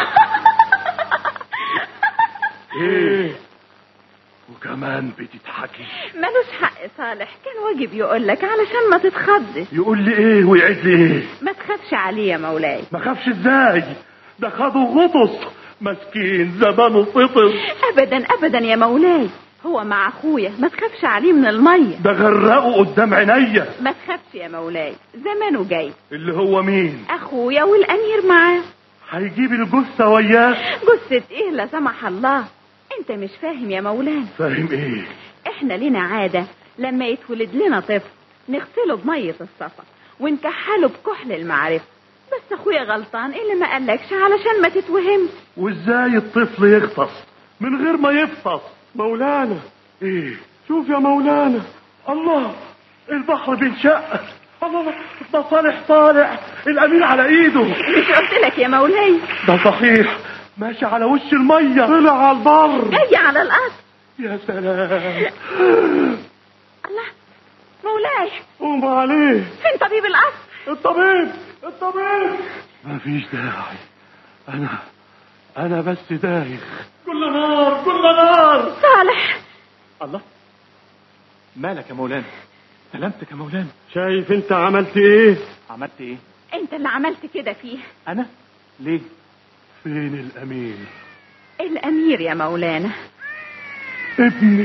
S5: ايه وكمان بتضحكي
S3: ملوش حق صالح كان واجب يقول لك علشان ما تتخضش
S5: يقول لي ايه ويعيد لي ايه
S3: ما تخافش عليه يا مولاي
S5: ما خافش ازاي ده خده غطس مسكين زمانه فطر
S3: ابدا ابدا يا مولاي هو مع اخويا ما تخافش عليه من الميه
S5: ده غرقه قدام عينيا
S3: ما تخافش يا مولاي زمانه جاي
S5: اللي هو مين
S3: اخويا والامير معاه
S5: هيجيب الجثة وياه
S3: جثة ايه لا سمح الله انت مش فاهم يا مولانا
S5: فاهم ايه
S3: احنا لنا عادة لما يتولد لنا طفل نغسله بمية الصفا ونكحله بكحل المعرفة بس اخويا غلطان اللي ما قالكش علشان ما تتوهمش
S5: وازاي الطفل يغطس من غير ما يفطس
S6: مولانا
S5: ايه
S6: شوف يا مولانا
S5: الله البحر بينشق الله ده صالح طالع الامير على ايده
S3: مش قلت لك يا مولاي
S5: ده صحيح ماشي على وش الميه
S6: طلع على البر
S3: جاي على الارض
S5: يا سلام
S3: الله مولاي
S6: قوم عليه
S3: فين طبيب القصر
S6: الطبيب الطبيب
S5: مفيش داعي انا انا بس دايخ
S6: كل نار كل نار
S3: صالح
S1: الله مالك يا مولانا سلامتك يا مولانا
S6: شايف انت عملت ايه
S1: عملت ايه
S3: انت اللي عملت كده فيه
S1: انا ليه
S5: فين الامير
S3: الامير يا مولانا
S5: ابني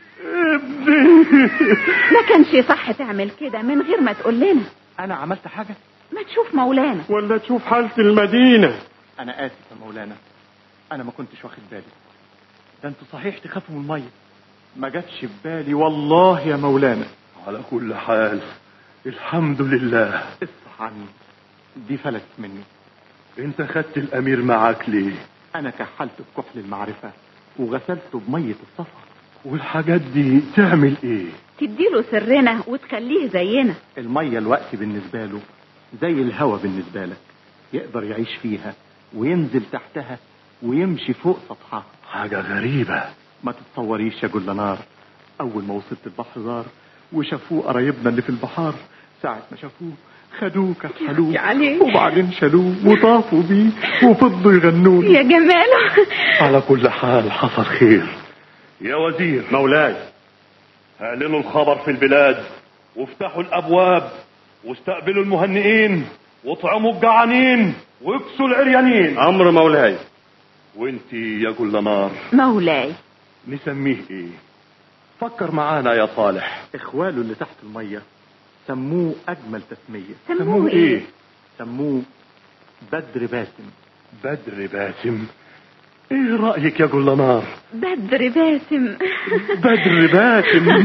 S5: ابني
S3: ما كانش صح تعمل كده من غير ما تقول لنا
S1: انا عملت حاجه
S3: ما تشوف مولانا
S6: ولا تشوف حالة المدينة
S1: انا اسف يا مولانا انا ما كنتش واخد بالي ده انتوا صحيح تخافوا من الميه ما جاتش في بالي والله يا مولانا
S5: على كل حال الحمد لله
S1: اصح عني دي فلتت مني
S5: انت خدت الامير معاك ليه
S1: انا كحلته بكحل المعرفه وغسلته بميه الصفا
S5: والحاجات دي تعمل ايه
S3: تديله سرنا وتخليه زينا
S1: الميه الوقت بالنسبه له زي الهوا بالنسبه لك يقدر يعيش فيها وينزل تحتها ويمشي فوق سطحها
S5: حاجة غريبة
S1: ما تتصوريش يا جل نار اول ما وصلت البحر زار وشافوه قرايبنا اللي في البحار ساعة ما شافوه خدوه كحلوه
S3: يا علي.
S1: وبعدين شالوه وطافوا بيه وفضلوا يغنوا له
S3: يا جماله
S5: على كل حال حصل خير يا وزير
S6: مولاي
S5: اعلنوا الخبر في البلاد وافتحوا الابواب واستقبلوا المهنئين واطعموا الجعانين واكسوا العريانين
S6: امر مولاي
S5: وانت يا كل نار
S3: مولاي
S5: نسميه ايه فكر معانا يا صالح
S1: اخواله اللي تحت الميه سموه اجمل تسميه
S3: سموه ايه
S1: سموه بدر باسم
S5: بدر باسم ايه رأيك يا جلنار
S3: بدر باسم
S5: بدر باسم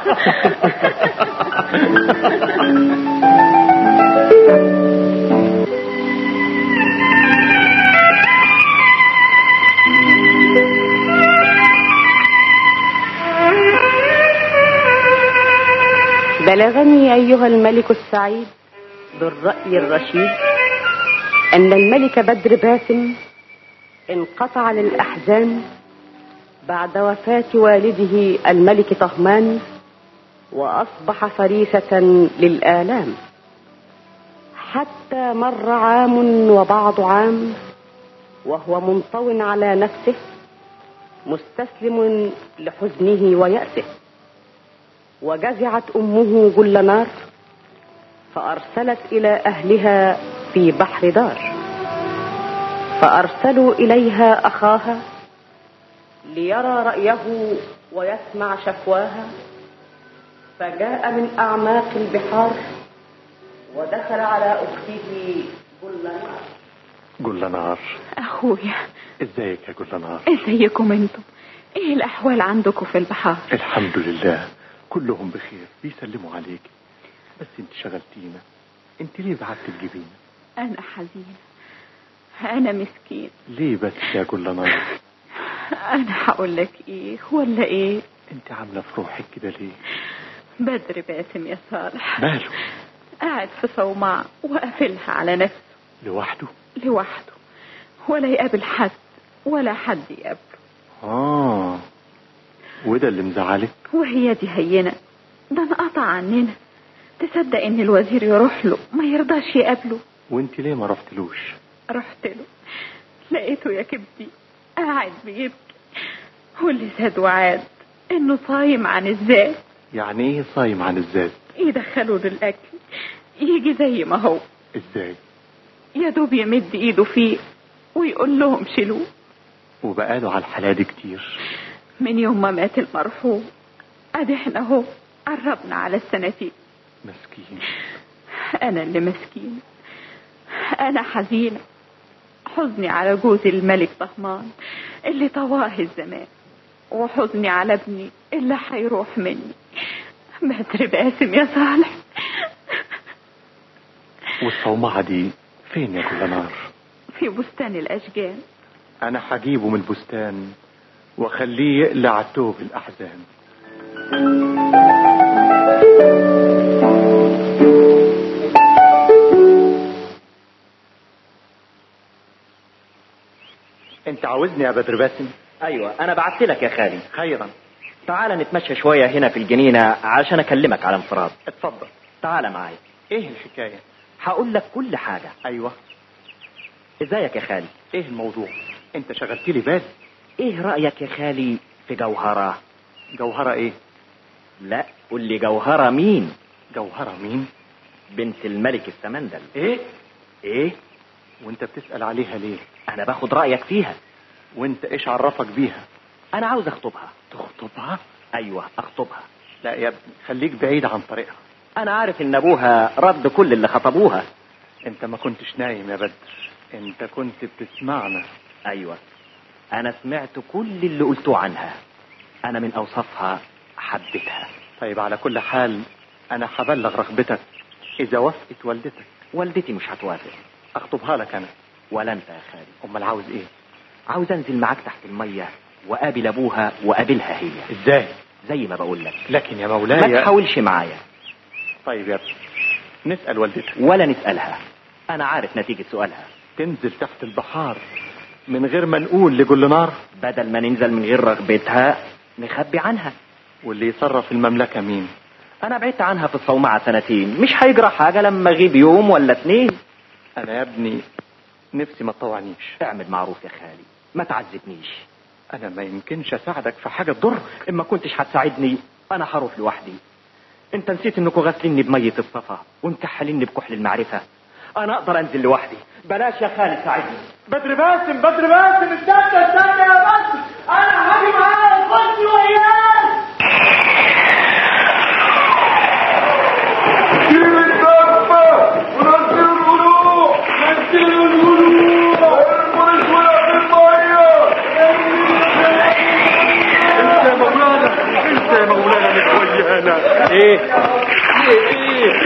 S9: بلغني أيها الملك السعيد بالرأي الرشيد أن الملك بدر باسم انقطع للأحزان بعد وفاة والده الملك طهمان وأصبح فريسة للآلام حتى مر عام وبعض عام وهو منطو على نفسه مستسلم لحزنه ويأسه وجزعت أمه جلنار فأرسلت إلى أهلها في بحر دار فأرسلوا إليها أخاها ليرى رأيه ويسمع شكواها فجاء من أعماق البحار ودخل على أخته جلنار
S1: جلنار
S3: اخويا
S1: ازيك يا جلنار
S3: ازيكم انتم ايه الاحوال عندكم في البحار
S1: الحمد لله كلهم بخير بيسلموا عليك بس انت شغلتينا انت ليه بعت تجيبينا
S3: انا حزينة انا مسكين
S1: ليه بس يا جلنار
S3: انا هقول لك ايه ولا ايه
S1: انت عامله في روحك كده ليه
S3: بدر باسم يا صالح
S1: ماله
S3: قاعد في صومعة وقافلها على نفسه
S1: لوحده
S3: لوحده ولا يقابل حد ولا حد يقابله
S1: اه وده اللي مزعلك
S3: وهي دي هينة ده انقطع عننا تصدق ان الوزير يروح له ما يرضاش يقابله
S1: وانت ليه ما رحتلوش
S3: رحت له لقيته يا كبدي قاعد بيبكي واللي زاد وعاد انه صايم عن الذات
S1: يعني ايه صايم عن الذات
S3: يدخله للاكل يجي زي ما هو
S1: ازاي
S3: يا دوب يمد ايده فيه ويقول لهم شيلوه
S1: وبقاله على الحالة دي كتير
S3: من يوم ما مات المرحوم ادي احنا اهو قربنا على السنتين
S1: مسكين
S3: انا اللي مسكين انا حزينة حزني على جوز الملك طهمان اللي طواه الزمان وحزني على ابني اللي هيروح مني بدر باسم يا صالح
S1: والصومعة دي فين يا جلنار
S3: في بستان الاشجان
S1: انا هجيبه من البستان واخليه يقلع توب الاحزان
S10: انت عاوزني يا بدر باسم
S11: ايوه انا بعت لك يا خالي
S10: خيرا
S11: تعال نتمشى شويه هنا في الجنينه عشان اكلمك على انفراد
S10: اتفضل
S11: تعال معايا
S10: ايه الحكاية
S11: هقول لك كل حاجه
S10: ايوه
S11: ازيك يا خالي
S10: ايه الموضوع انت شغلت لي بال
S11: ايه رايك يا خالي في جوهره
S10: جوهرة ايه
S11: لا قول لي جوهره مين
S10: جوهرة مين
S11: بنت الملك السمندل
S10: ايه
S11: ايه
S1: وانت بتسأل عليها ليه
S11: انا باخد رايك فيها
S1: وانت ايش عرفك بيها
S11: انا عاوز اخطبها
S1: تخطبها
S11: ايوه اخطبها
S1: لا يا ابني خليك بعيد عن طريقها
S11: انا عارف ان ابوها رد كل اللي خطبوها
S1: انت ما كنتش نايم يا بدر انت كنت بتسمعنا
S11: ايوه انا سمعت كل اللي قلتوه عنها انا من اوصافها حبيتها
S1: طيب على كل حال انا هبلغ رغبتك اذا وافقت والدتك
S11: والدتي مش هتوافق
S1: اخطبها لك انا
S11: ولا انت يا خالي
S1: امال عاوز ايه
S11: عاوز انزل معاك تحت الميه واقابل ابوها واقابلها هي
S1: ازاي
S11: زي ما بقول لك
S1: لكن يا
S11: ما
S1: مولاي
S11: تحاولش معايا
S1: طيب يا ابني نسأل والدتك
S11: ولا نسالها انا عارف نتيجه سؤالها
S1: تنزل تحت البحار من غير ما نقول لكل نار
S11: بدل ما ننزل من غير رغبتها نخبي عنها
S1: واللي يصرف المملكة مين
S11: انا بعدت عنها في الصومعة سنتين مش هيجرى حاجة لما اغيب يوم ولا اتنين
S1: انا يا ابني نفسي ما تطوعنيش
S11: اعمل معروف يا خالي ما تعذبنيش
S1: انا ما يمكنش اساعدك في حاجة تضرك
S11: اما كنتش هتساعدني انا هروح لوحدي انت نسيت انكم غاسليني بمية الصفا ومكحليني بكحل المعرفة انا اقدر انزل لوحدي بلاش يا خالي ساعدني
S6: بدر باسم بدر باسم استنى استنى يا بدر انا هاجي معاك خدني وياك
S4: جيب الدبة ونزل الغلوع نزل الغلوع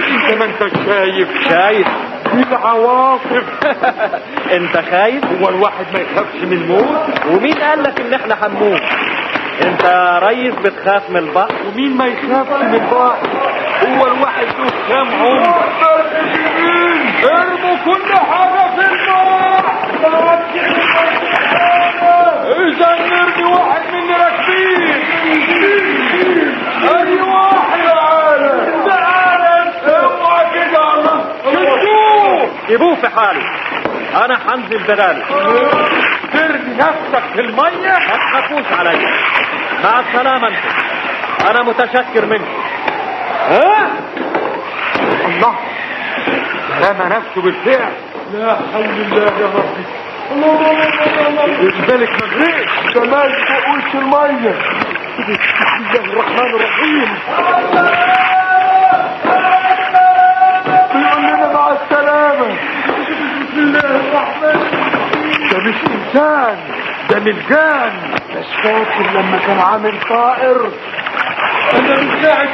S6: انت ما انت شايف
S11: شايف
S6: دي العواصف
S11: انت خايف
S6: هو الواحد ما يخافش من الموت
S11: ومين قال لك ان احنا هنموت انت يا ريس بتخاف من البحر
S6: ومين ما يخافش من البحر هو الواحد له كام عمر ارموا كل حاجة في النار اذا نرمي واحد من راكبين ادي واحد تعالى تعالى اوعى كده الله شدوه
S11: جيبوه في حاله انا هنزل بداله
S6: ترمي نفسك في المية
S11: ما تخافوش عليا مع السلامة انتم انا متشكر منكم
S6: ها الله رمى نفسه بالفعل لا حول الله يا ربي الله الله الله الله الملك مغرق كمان فوق وش المية بسم الله الرحمن الرحيم بيقول لنا مع السلامة بسم الله الرحمن الرحيم ده مش إنسان ده ملجان مش فاكر لما كان عامل طائر أنا مش قاعد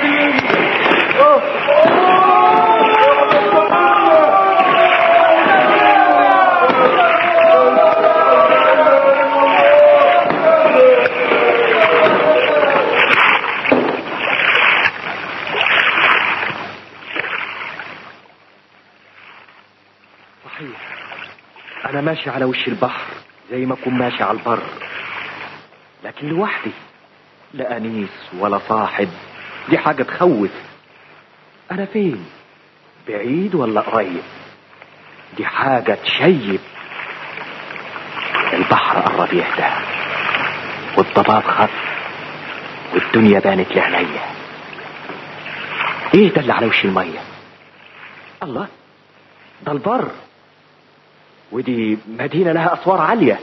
S11: صحيح انا ماشي على وش البحر زي ما اكون ماشي على البر لكن لوحدي لا انيس ولا صاحب دي حاجة تخوف انا فين بعيد ولا قريب دي حاجة تشيب البحر قرب يهدى والضباب خف والدنيا بانت لعينيا ايه ده اللي على وش المية الله ده البر ودي مدينة لها أسوار عالية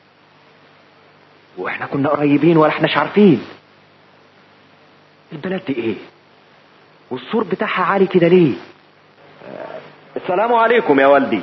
S11: واحنا كنا قريبين ولا احناش عارفين البلد دي ايه والسور بتاعها عالي كده ليه آه، السلام عليكم يا والدي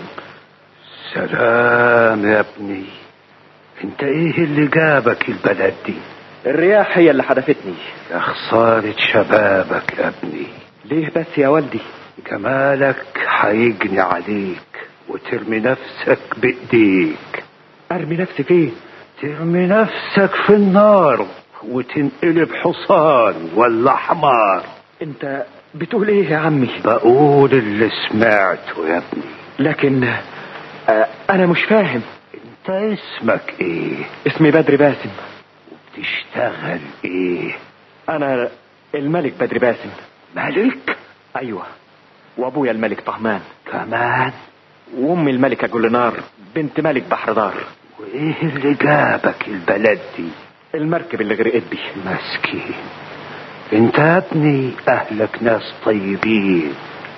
S2: سلام يا ابني انت ايه اللي جابك البلد دي
S11: الرياح هي اللي حدفتني
S2: يا خسارة شبابك يا ابني
S11: ليه بس يا والدي
S2: جمالك هيجني عليك وترمي نفسك بايديك
S11: ارمي نفسي فين
S2: ترمي نفسك في النار وتنقلب حصان ولا حمار
S11: انت بتقول ايه يا عمي
S2: بقول اللي سمعته يا ابني
S11: لكن آه، انا مش فاهم
S2: انت اسمك ايه
S11: اسمي بدر باسم
S2: وبتشتغل ايه
S11: انا الملك بدر باسم
S2: ملك
S11: ايوه وابويا الملك طهمان
S2: كمان
S11: وامي الملكة جولنار بنت ملك بحر دار
S2: وايه اللي جابك البلد دي
S11: المركب اللي غرقت بي
S2: مسكين انت يا ابني اهلك ناس طيبين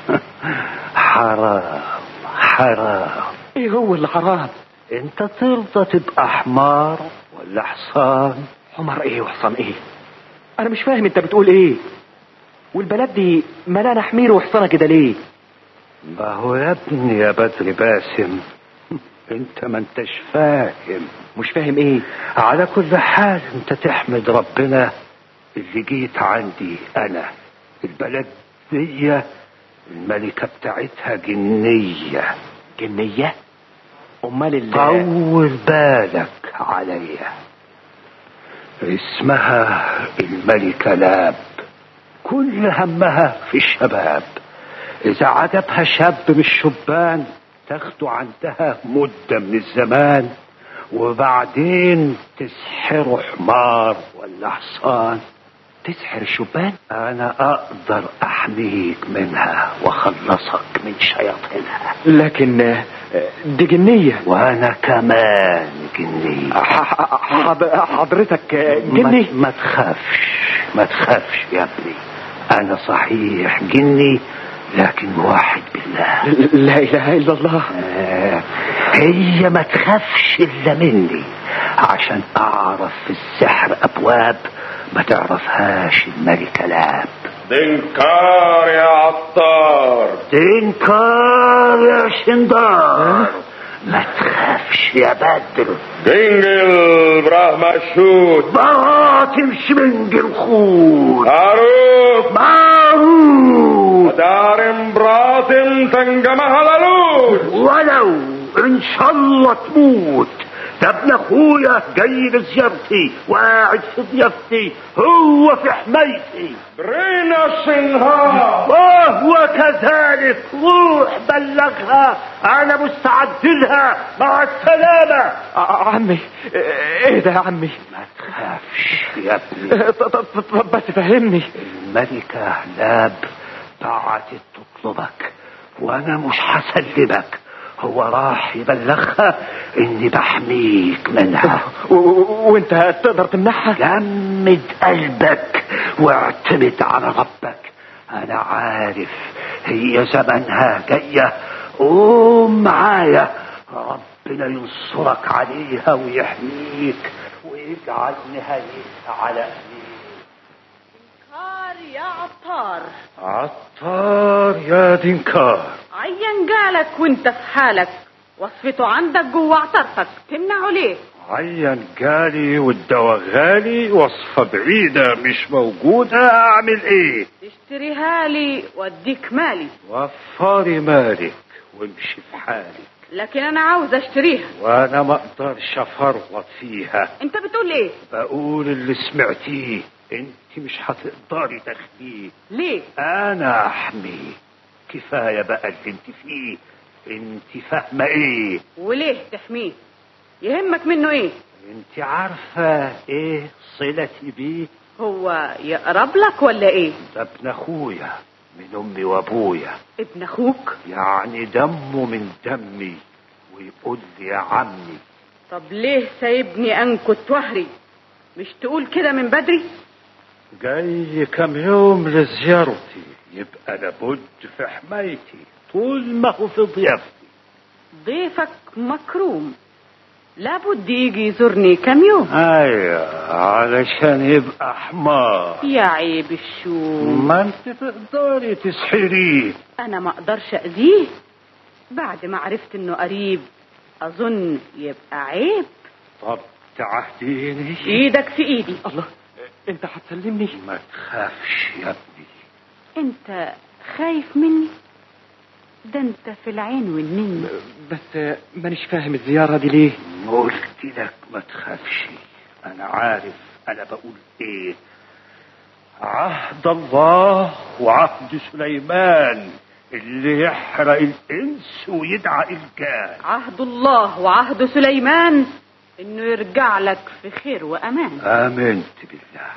S2: حرام حرام
S11: ايه هو اللي حرام
S2: انت ترضى تبقى حمار ولا حصان
S11: حمار ايه وحصان ايه انا مش فاهم انت بتقول ايه والبلد دي ملانة حمير وحصانة كده ليه
S2: ما هو يا ابني يا بدر باسم انت ما انتش فاهم
S11: مش فاهم ايه
S2: على كل حال انت تحمد ربنا اللي جيت عندي انا البلد دي الملكة بتاعتها جنية
S11: جنية امال ال
S2: طول بالك عليا اسمها الملكة لاب كل همها في الشباب اذا عجبها شاب من الشبان تاخده عندها مدة من الزمان وبعدين تسحره حمار ولا حصان
S11: تسحر الشبان
S2: انا اقدر احميك منها واخلصك من شياطينها
S11: لكن آه، دي جنية
S2: وانا كمان جني
S11: ح- ح- حض- حضرتك آه،
S2: ما,
S11: جني
S2: ما تخافش ما تخافش يا ابني انا صحيح جني لكن واحد بالله
S11: لا اله الا الله
S2: آه، هي ما تخافش الا مني عشان اعرف في السحر ابواب ما تعرفهاش الملكة لاب
S5: دنكار يا عطار
S2: تنكر يا شندار ما تخافش يا بدر
S5: دنجل برهمشوت
S2: باتم شمنج الخوت
S5: هاروت
S2: ماروت
S6: ودار امرأة تنجمها لالوت
S12: ولو ان شاء الله تموت ده ابن اخويا جاي لزيارتي وقاعد في ضيافتي هو في حمايتي
S6: رينا السنهار
S12: وهو كذلك روح بلغها انا مستعد لها مع السلامة
S11: عمي ايه ده يا عمي
S12: ما تخافش يا ابني
S11: طب بس فهمني
S12: الملكة لاب بعتت تطلبك وانا مش هسلمك هو راح يبلغها اني بحميك منها
S11: وانت تقدر تمنعها
S12: جمد قلبك واعتمد على ربك انا عارف هي زمنها جاية قوم معايا ربنا ينصرك عليها ويحميك ويجعل نهايتها على امين
S3: دينكار يا عطار
S12: عطار يا دينكار
S3: عين جالك وانت في حالك وصفته عندك جوه عطرتك تمنعه ليه
S12: عين جالي والدواء غالي وصفة بعيدة مش موجودة اعمل ايه
S3: تشتريها لي واديك مالي
S12: وفري مالك وامشي في حالك
S3: لكن انا عاوز اشتريها
S12: وانا ما اقدرش افرط فيها
S3: انت بتقول ايه
S12: بقول اللي سمعتيه انت مش هتقدري تاخديه
S3: ليه
S12: انا احمي كفايه بقى اللي انت فيه انت فاهمه ايه
S3: وليه تحميه يهمك منه ايه
S12: انت عارفه ايه صلتي بيه
S3: هو يقرب لك ولا ايه
S12: ده ابن اخويا من امي وابويا
S3: ابن اخوك
S12: يعني دمه من دمي ويقول لي يا عمي
S3: طب ليه سايبني انكت وهري مش تقول كده من بدري
S12: جاي كم يوم لزيارتي يبقى لابد في حمايتي طول ما هو في ضيافتي
S3: ضيفك مكروم لابد يجي يزورني كم يوم
S12: ايوه علشان يبقى حمار
S3: يا عيب الشوم
S12: ما انت تقدري تسحريه
S3: انا ما اقدرش اذيه بعد ما عرفت انه قريب اظن يبقى عيب
S12: طب تعهديني
S3: ايدك في ايدي
S11: الله انت هتسلمني
S12: ما تخافش يا ابني
S3: انت خايف مني ده انت في العين والنين
S11: بس مانيش فاهم الزيارة دي ليه
S12: قلت لك ما تخافش انا عارف انا بقول ايه عهد الله وعهد سليمان اللي يحرق الانس ويدعى الجان
S3: عهد الله وعهد سليمان انه يرجع لك في خير وامان
S12: امنت بالله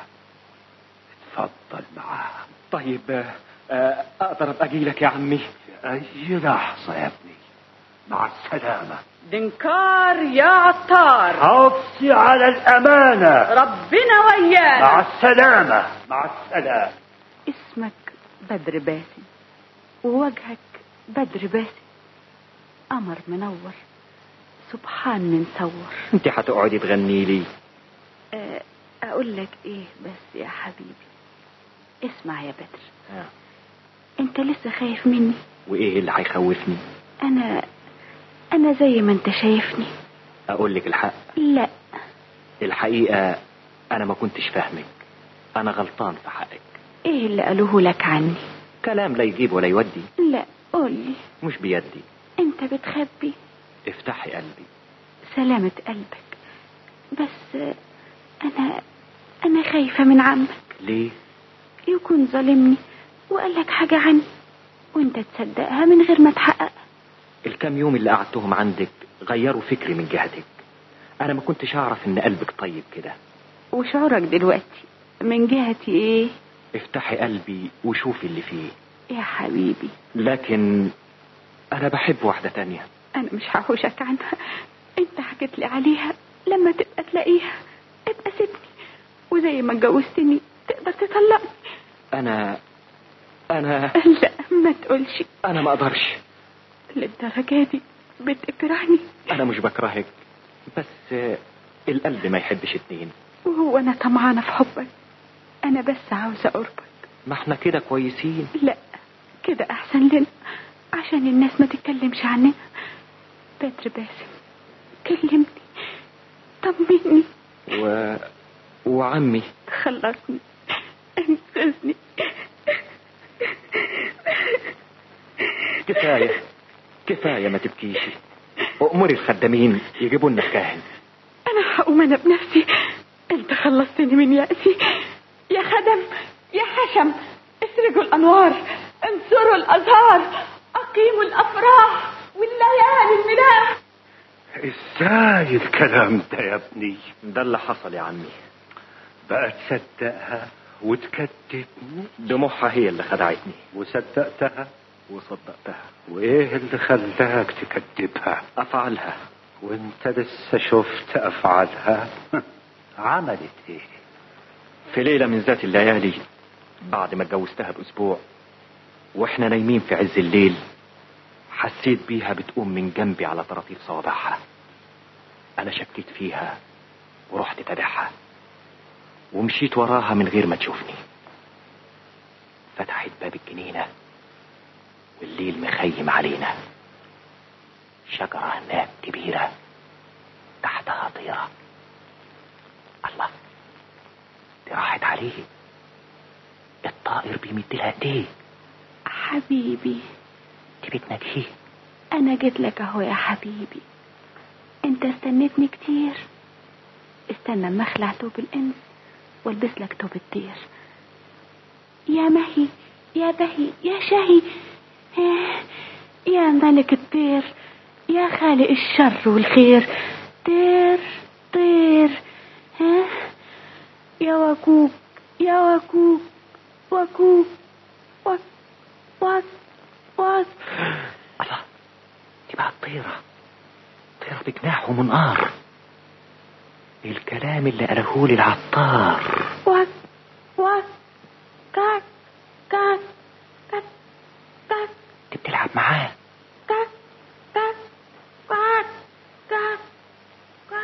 S12: اتفضل معاه
S11: طيب آه، اقدر ابقى اجي لك يا عمي
S12: في اي لحظه يا ابني مع السلامه
S3: دنكار يا عطار
S12: حافظي على الامانه
S3: ربنا ويانا
S12: مع السلامه مع السلامه
S3: اسمك بدر باسم ووجهك بدر باسم قمر منور سبحان من صور
S11: انت هتقعدي تغني لي
S3: آه، اقول لك ايه بس يا حبيبي اسمع يا بدر
S11: آه.
S3: انت لسه خايف مني
S11: وايه اللي هيخوفني
S3: انا انا زي ما انت شايفني
S11: اقول لك الحق
S3: لا
S11: الحقيقة انا ما كنتش فاهمك انا غلطان في حقك
S3: ايه اللي قالوه لك عني
S11: كلام لا يجيب ولا يودي
S3: لا قولي
S11: مش بيدي
S3: انت بتخبي
S11: افتحي قلبي
S3: سلامة قلبك بس آه، انا انا خايفة من عمك
S11: ليه
S3: يكون ظالمني وقال لك حاجة عني وانت تصدقها من غير ما تحقق
S11: الكام يوم اللي قعدتهم عندك غيروا فكري من جهتك انا ما كنتش اعرف ان قلبك طيب كده
S3: وشعورك دلوقتي من جهتي ايه
S11: افتحي قلبي وشوفي اللي فيه
S3: يا حبيبي
S11: لكن انا بحب واحدة تانية
S3: انا مش هحوشك عنها انت حكيت لي عليها لما تبقى تلاقيها ابقى سيبني وزي ما اتجوزتني تقدر تطلقني
S11: انا انا
S3: لا ما تقولش
S11: انا ما اقدرش
S3: للدرجة دي بتكرهني
S11: انا مش بكرهك بس آه، القلب ما يحبش اتنين
S3: وهو انا طمعانة في حبك انا بس عاوزة قربك
S11: ما احنا كده كويسين
S3: لا كده احسن لنا عشان الناس ما تتكلمش عننا بدر باسم كلمني طمني
S11: و... وعمي
S3: خلصني انقذني
S11: كفاية كفاية ما تبكيش أؤمري الخدامين يجيبوا لنا الكاهن
S3: أنا هقوم أنا بنفسي أنت خلصتني من يأسي يا خدم يا حشم اسرجوا الأنوار انصروا الأزهار أقيموا الأفراح والليالي الملاح
S12: ازاي الكلام ده يا ابني
S11: ده اللي حصل يا عمي
S12: بقى تصدقها وتكذبني
S11: دموعها هي اللي خدعتني
S12: وصدقتها
S11: وصدقتها
S12: وايه اللي خلاك تكذبها
S11: أفعلها
S12: وانت لسه شفت افعالها عملت ايه
S11: في ليلة من ذات الليالي بعد ما اتجوزتها بأسبوع واحنا نايمين في عز الليل حسيت بيها بتقوم من جنبي على طراطيف صوابعها انا شكيت فيها ورحت تابعها ومشيت وراها من غير ما تشوفني فتحت باب الجنينة والليل مخيم علينا شجرة هناك كبيرة تحتها طيرة الله دي راحت عليه الطائر بيمد لها ايديه
S3: حبيبي
S11: دي بتناديه
S3: أنا جيت لك أهو يا حبيبي أنت استنيتني كتير استنى اما اخلع توب الإنس والبس لك توب الطير يا مهي يا بهي يا شهي آه، يا ملك الطير يا خالق الشر والخير طير طير ها يا وكوك يا وكوك وكوك وك وك وك
S11: الله دي بقى طيرة طيرة بجناح ومنقار الكلام اللي قاله لي العطار
S3: وك وك كاك كاك كاك كاك
S11: دي بتلعب معاه
S3: كاك كاك كاك كاك كاك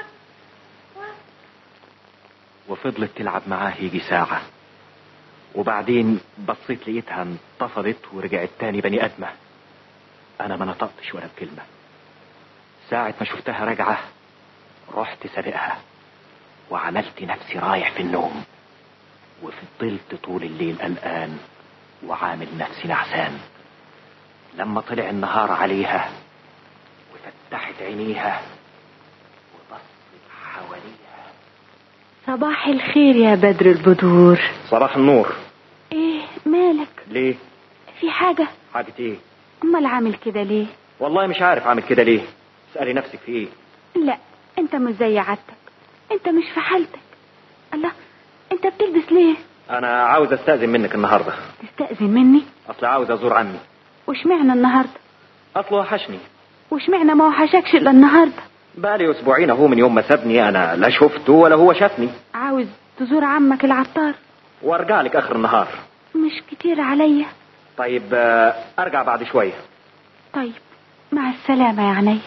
S11: وفضلت تلعب معاه يجي ساعة وبعدين بصيت لقيتها انتفضت ورجعت تاني بني آدمة أنا ما نطقتش ولا بكلمة ساعة ما شفتها راجعة رحت سابقها وعملت نفسي رايح في النوم وفضلت طول الليل قلقان وعامل نفسي نعسان لما طلع النهار عليها وفتحت عينيها وبصت حواليها
S3: صباح الخير يا بدر البدور
S11: صباح النور
S3: ايه مالك
S11: ليه
S3: في حاجة
S11: حاجة ايه
S3: امال عامل كده ليه
S11: والله مش عارف اعمل كده ليه اسألي نفسك في ايه
S3: لا انت مش زي عادتك انت مش في حالتك الله انت بتلبس ليه
S11: انا عاوز استأذن منك النهاردة
S3: تستأذن مني
S11: اصل عاوز ازور عمي
S3: واشمعنى النهاردة
S11: اصله وحشني
S3: واشمعنى ما وحشكش الا النهاردة
S11: بقالي اسبوعين اهو من يوم ما سابني انا لا شفته ولا هو شافني
S3: عاوز تزور عمك العطار
S11: وارجع لك اخر النهار
S3: مش كتير عليا
S11: طيب آه، ارجع بعد شوية
S3: طيب مع السلامة يا عيني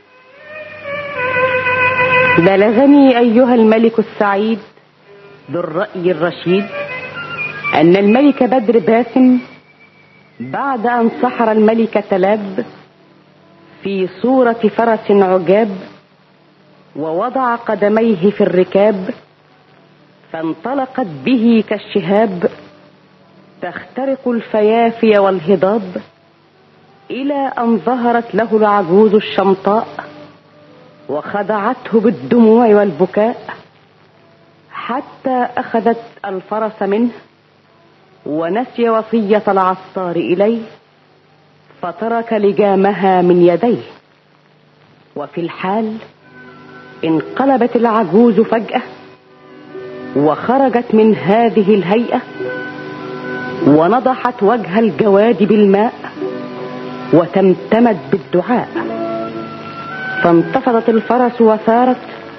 S9: بلغني أيها الملك السعيد ذو الرأي الرشيد أن الملك بدر باسم بعد أن سحر الملك تلاب في صورة فرس عجاب ووضع قدميه في الركاب فانطلقت به كالشهاب تخترق الفيافي والهضاب إلى أن ظهرت له العجوز الشمطاء وخدعته بالدموع والبكاء حتى أخذت الفرس منه ونسي وصية العطار إليه فترك لجامها من يديه وفي الحال انقلبت العجوز فجأة وخرجت من هذه الهيئة ونضحت وجه الجواد بالماء وتمتمت بالدعاء فانتفضت الفرس وثارت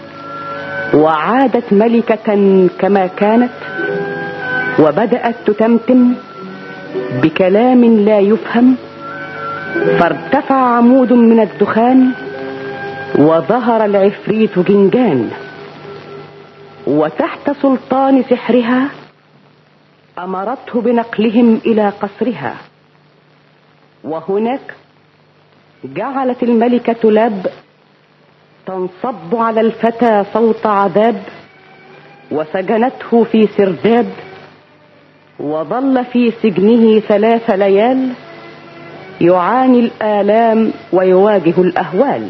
S9: وعادت ملكة كما كانت وبدأت تتمتم بكلام لا يفهم فارتفع عمود من الدخان وظهر العفريت جنجان وتحت سلطان سحرها امرته بنقلهم الى قصرها وهناك جعلت الملكه لاب تنصب على الفتى صوت عذاب وسجنته في سرداب وظل في سجنه ثلاث ليال يعاني الآلام ويواجه الأهوال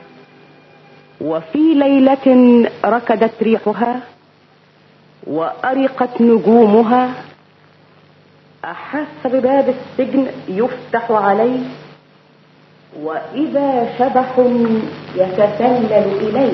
S9: وفي ليلة ركدت ريحها وأرقت نجومها أحس بباب السجن يفتح عليه وإذا شبح يتسلل إليه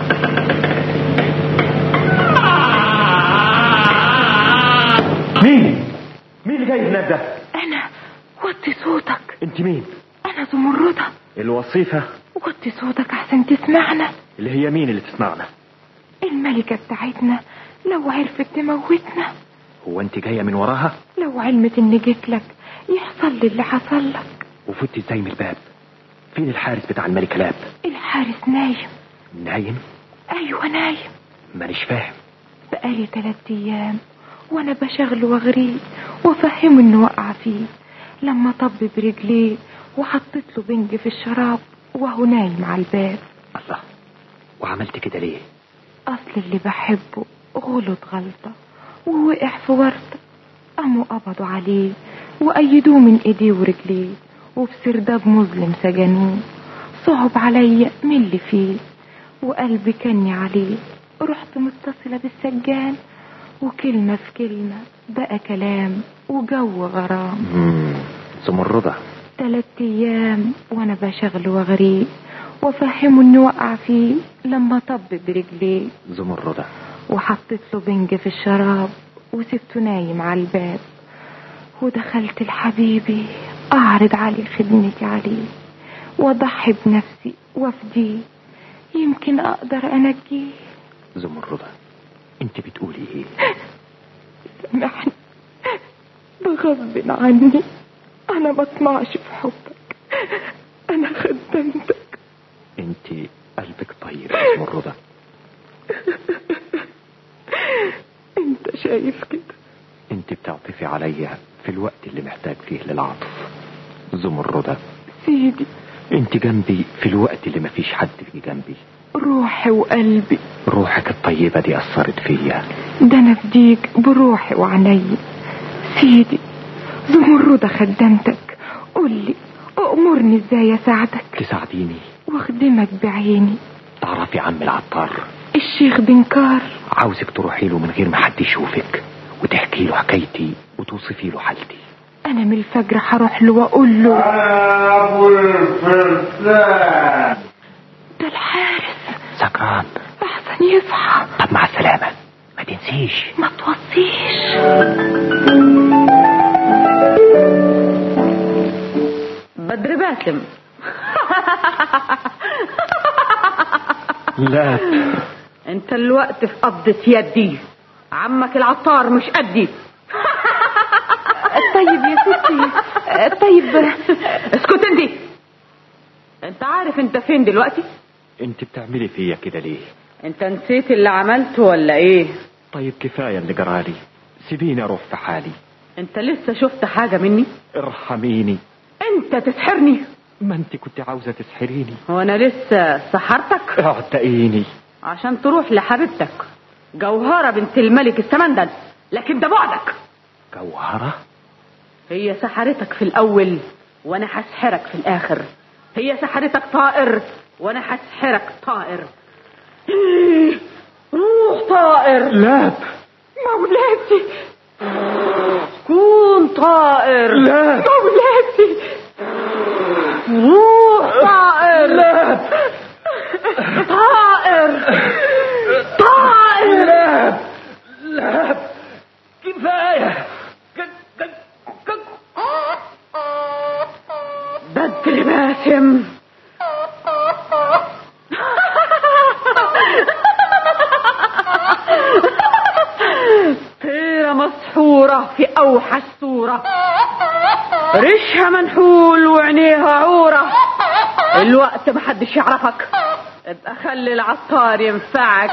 S11: مين؟ مين اللي جاي هناك ده؟
S3: أنا وطي صوتك
S11: انت مين؟
S3: أنا زمردة
S11: الوصيفة
S3: وطي صوتك أحسن تسمعنا
S11: اللي هي مين اللي تسمعنا؟
S3: الملكة بتاعتنا لو عرفت تموتنا
S11: هو انت جاية من وراها؟
S3: لو علمت إني جيت لك يحصل لي اللي حصل لك
S11: وفوتي ازاي من الباب؟ فين الحارس بتاع الملك لاب؟
S3: الحارس نايم
S11: نايم؟
S3: أيوة نايم
S11: مانيش فاهم
S3: بقالي تلات أيام وأنا بشغل وأغريه وأفهمه إنه وقع فيه لما طب برجليه وحطيت له بنج في الشراب وهو نايم على الباب
S11: الله وعملت كده ليه؟
S3: أصل اللي بحبه غلط غلطة ووقع في ورطة قاموا قبضوا عليه وأيدوه من إيديه ورجليه وبسرداب مظلم سجنوه صعب عليا من اللي فيه وقلبي كني عليه رحت متصلة بالسجان وكلمة في كلمة بقى كلام وجو غرام
S11: مم، زمردة
S3: تلات أيام وأنا بشغل وغريه وأفهمه إنه وقع فيه لما طب برجليه
S11: زمردة
S3: وحطيت له بنج في الشراب وسبته نايم على الباب ودخلت لحبيبي أعرض عليه خدمتي عليه وأضحي بنفسي وأفديه يمكن أقدر أنجيه
S11: زمردة انت بتقولي ايه؟
S3: سامحني بغصب عني أنا ما اطمعش في حبك أنا خدمتك
S11: انت قلبك طيب يا زمردة
S3: أنت شايف كده
S11: انت بتعطفي عليا في الوقت اللي محتاج فيه للعطف زمردة
S3: سيدي
S11: انت جنبي في الوقت اللي مفيش حد في جنبي
S3: روحي وقلبي
S11: روحك الطيبة دي أثرت فيا
S3: ده أنا أفديك بروحي وعيني سيدي زمردة خدمتك قولي أأمرني إزاي أساعدك
S11: تساعديني
S3: واخدمك بعيني
S11: تعرفي عم العطار
S3: الشيخ بنكار
S11: عاوزك تروحي له من غير ما حد يشوفك وتحكي له حكايتي وتوصفي له حالتي
S3: أنا من الفجر هروح له وأقول له
S4: أبو الفرسان
S3: ده الحارس
S11: سكران
S3: أحسن يصحى
S11: طب مع السلامة ما تنسيش
S3: ما توصيش
S8: بدر باسم
S11: لا
S8: انت الوقت في قبضة يدي عمك العطار مش قدي
S3: طيب يا ستي طيب
S8: اسكت انت انت عارف انت فين دلوقتي
S11: انت بتعملي فيا كده ليه
S8: انت نسيت اللي عملته ولا ايه
S11: طيب كفاية اللي جرالي سيبيني اروح في حالي
S8: انت لسه شفت حاجة مني
S11: ارحميني
S8: انت تسحرني
S11: ما انت كنت عاوزة تسحريني
S8: وانا لسه سحرتك
S11: اعتقيني
S8: عشان تروح لحبيبتك جوهرة بنت الملك السمندل لكن ده بعدك
S11: جوهرة
S8: هي سحرتك في الاول وانا هسحرك في الاخر هي سحرتك طائر وانا هسحرك طائر روح طائر
S11: لا
S3: مولاتي
S8: كون طائر
S11: لا
S3: مولاتي
S8: روح طائر
S11: لا
S8: طائر طائر
S11: لا لا كفاية
S8: بدر باسم طيرة مسحورة في أوحش صورة ريشها منحول وعينيها عورة الوقت محدش يعرفك ابقى خلي العطار ينفعك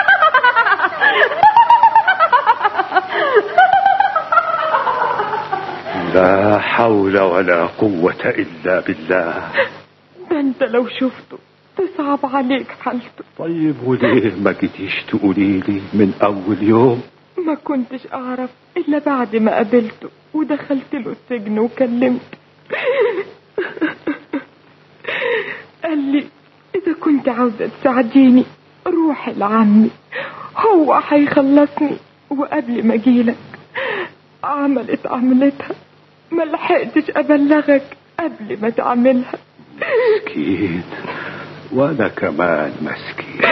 S2: لا حول ولا قوة إلا بالله
S3: ده انت لو شفته تصعب عليك حالته
S2: طيب وليه ما جيتيش تقولي لي من أول يوم
S3: ما كنتش اعرف الا بعد ما قابلته ودخلت له السجن وكلمته
S13: قال لي إذا كنت عاوزة تساعديني روحي لعمي هو هيخلصني وقبل ما أجيلك عملت عملتها ما لحقتش أبلغك قبل ما تعملها
S12: مسكين وانا كمان مسكين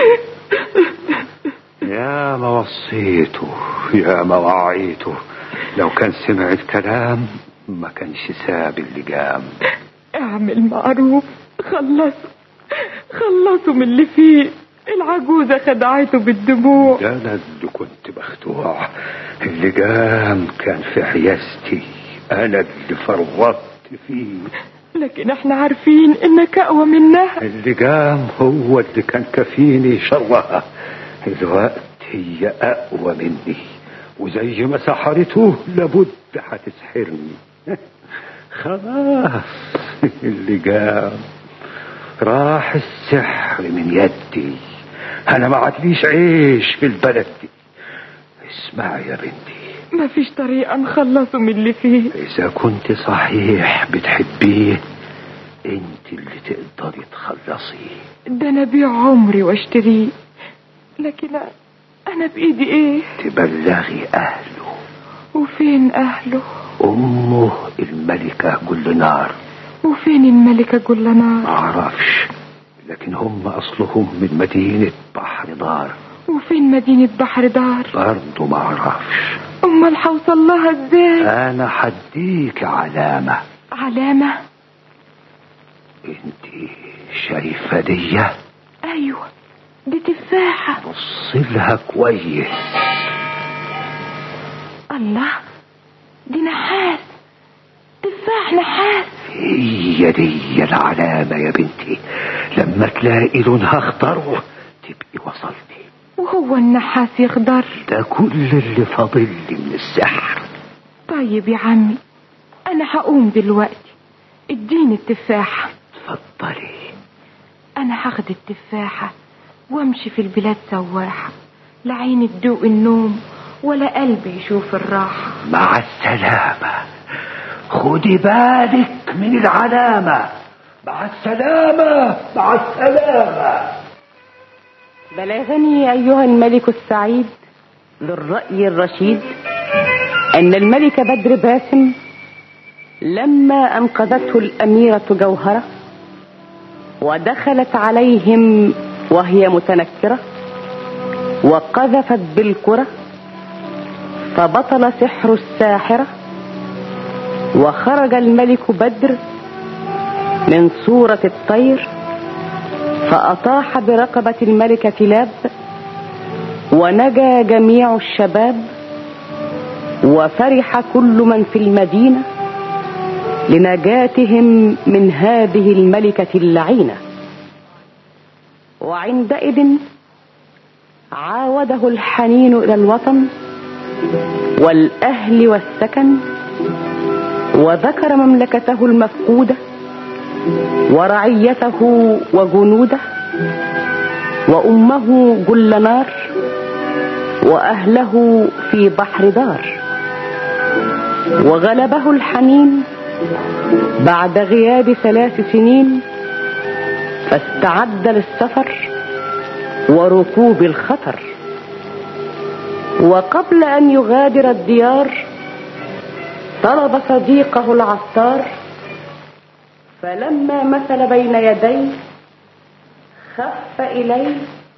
S12: يا ما وصيته يا ما وعيته لو كان سمع الكلام ما كانش ساب اللجام
S13: اعمل معروف خلصوا خلصوا من اللي فيه العجوزة خدعته بالدموع
S12: ده انا اللي كنت مخدوع اللجام كان في حيازتي انا اللي فرطت فيه
S13: لكن احنا عارفين انك اقوى منها
S12: اللجام هو اللي كان كفيني شرها الوقت هي اقوى مني وزي ما سحرته لابد هتسحرني خلاص اللجام راح السحر من يدي انا ما عادليش عيش في البلد دي اسمعي يا بنتي
S13: مفيش طريقة نخلصه من اللي فيه
S12: اذا كنت صحيح بتحبيه انت اللي تقدري تخلصيه
S13: ده انا بيع عمري واشتريه لكن انا بايدي ايه
S12: تبلغي اهله
S13: وفين اهله
S12: امه الملكة جلنار
S13: وفين الملكة جلنار
S12: معرفش لكن هم اصلهم من مدينة بحر دار
S13: وفين مدينة بحر دار
S12: برضه معرفش
S13: امال هوصل لها ازاي
S12: انا حديك علامة
S13: علامة
S12: انت شايفة دي
S13: ايوه دي تفاحة
S12: بص لها كويس
S13: الله دي نحاس تفاح نحاس
S12: هي دي العلامة يا بنتي لما تلاقي لونها اخضر تبقي وصلتي
S13: وهو النحاس يخضر
S12: ده كل اللي فاضل لي من السحر
S13: طيب يا عمي انا هقوم دلوقتي اديني التفاحة
S12: اتفضلي
S13: انا هاخد التفاحة وامشي في البلاد سواحة لا عيني تدوق النوم ولا قلبي يشوف الراحة
S12: مع السلامة خدي بالك من العلامة مع السلامة مع السلامة
S9: بلغني أيها الملك السعيد ذو الرأي الرشيد أن الملك بدر باسم لما أنقذته الأميرة جوهرة ودخلت عليهم وهي متنكرة وقذفت بالكرة فبطل سحر الساحرة وخرج الملك بدر من صورة الطير فأطاح برقبة الملكة كلاب ونجا جميع الشباب وفرح كل من في المدينة لنجاتهم من هذه الملكة اللعينة وعندئذ عاوده الحنين إلى الوطن والأهل والسكن وذكر مملكته المفقودة ورعيته وجنوده وأمه جلنار وأهله في بحر دار وغلبه الحنين بعد غياب ثلاث سنين فاستعد للسفر وركوب الخطر وقبل أن يغادر الديار طلب صديقه العطار فلما مثل بين يديه خف إليه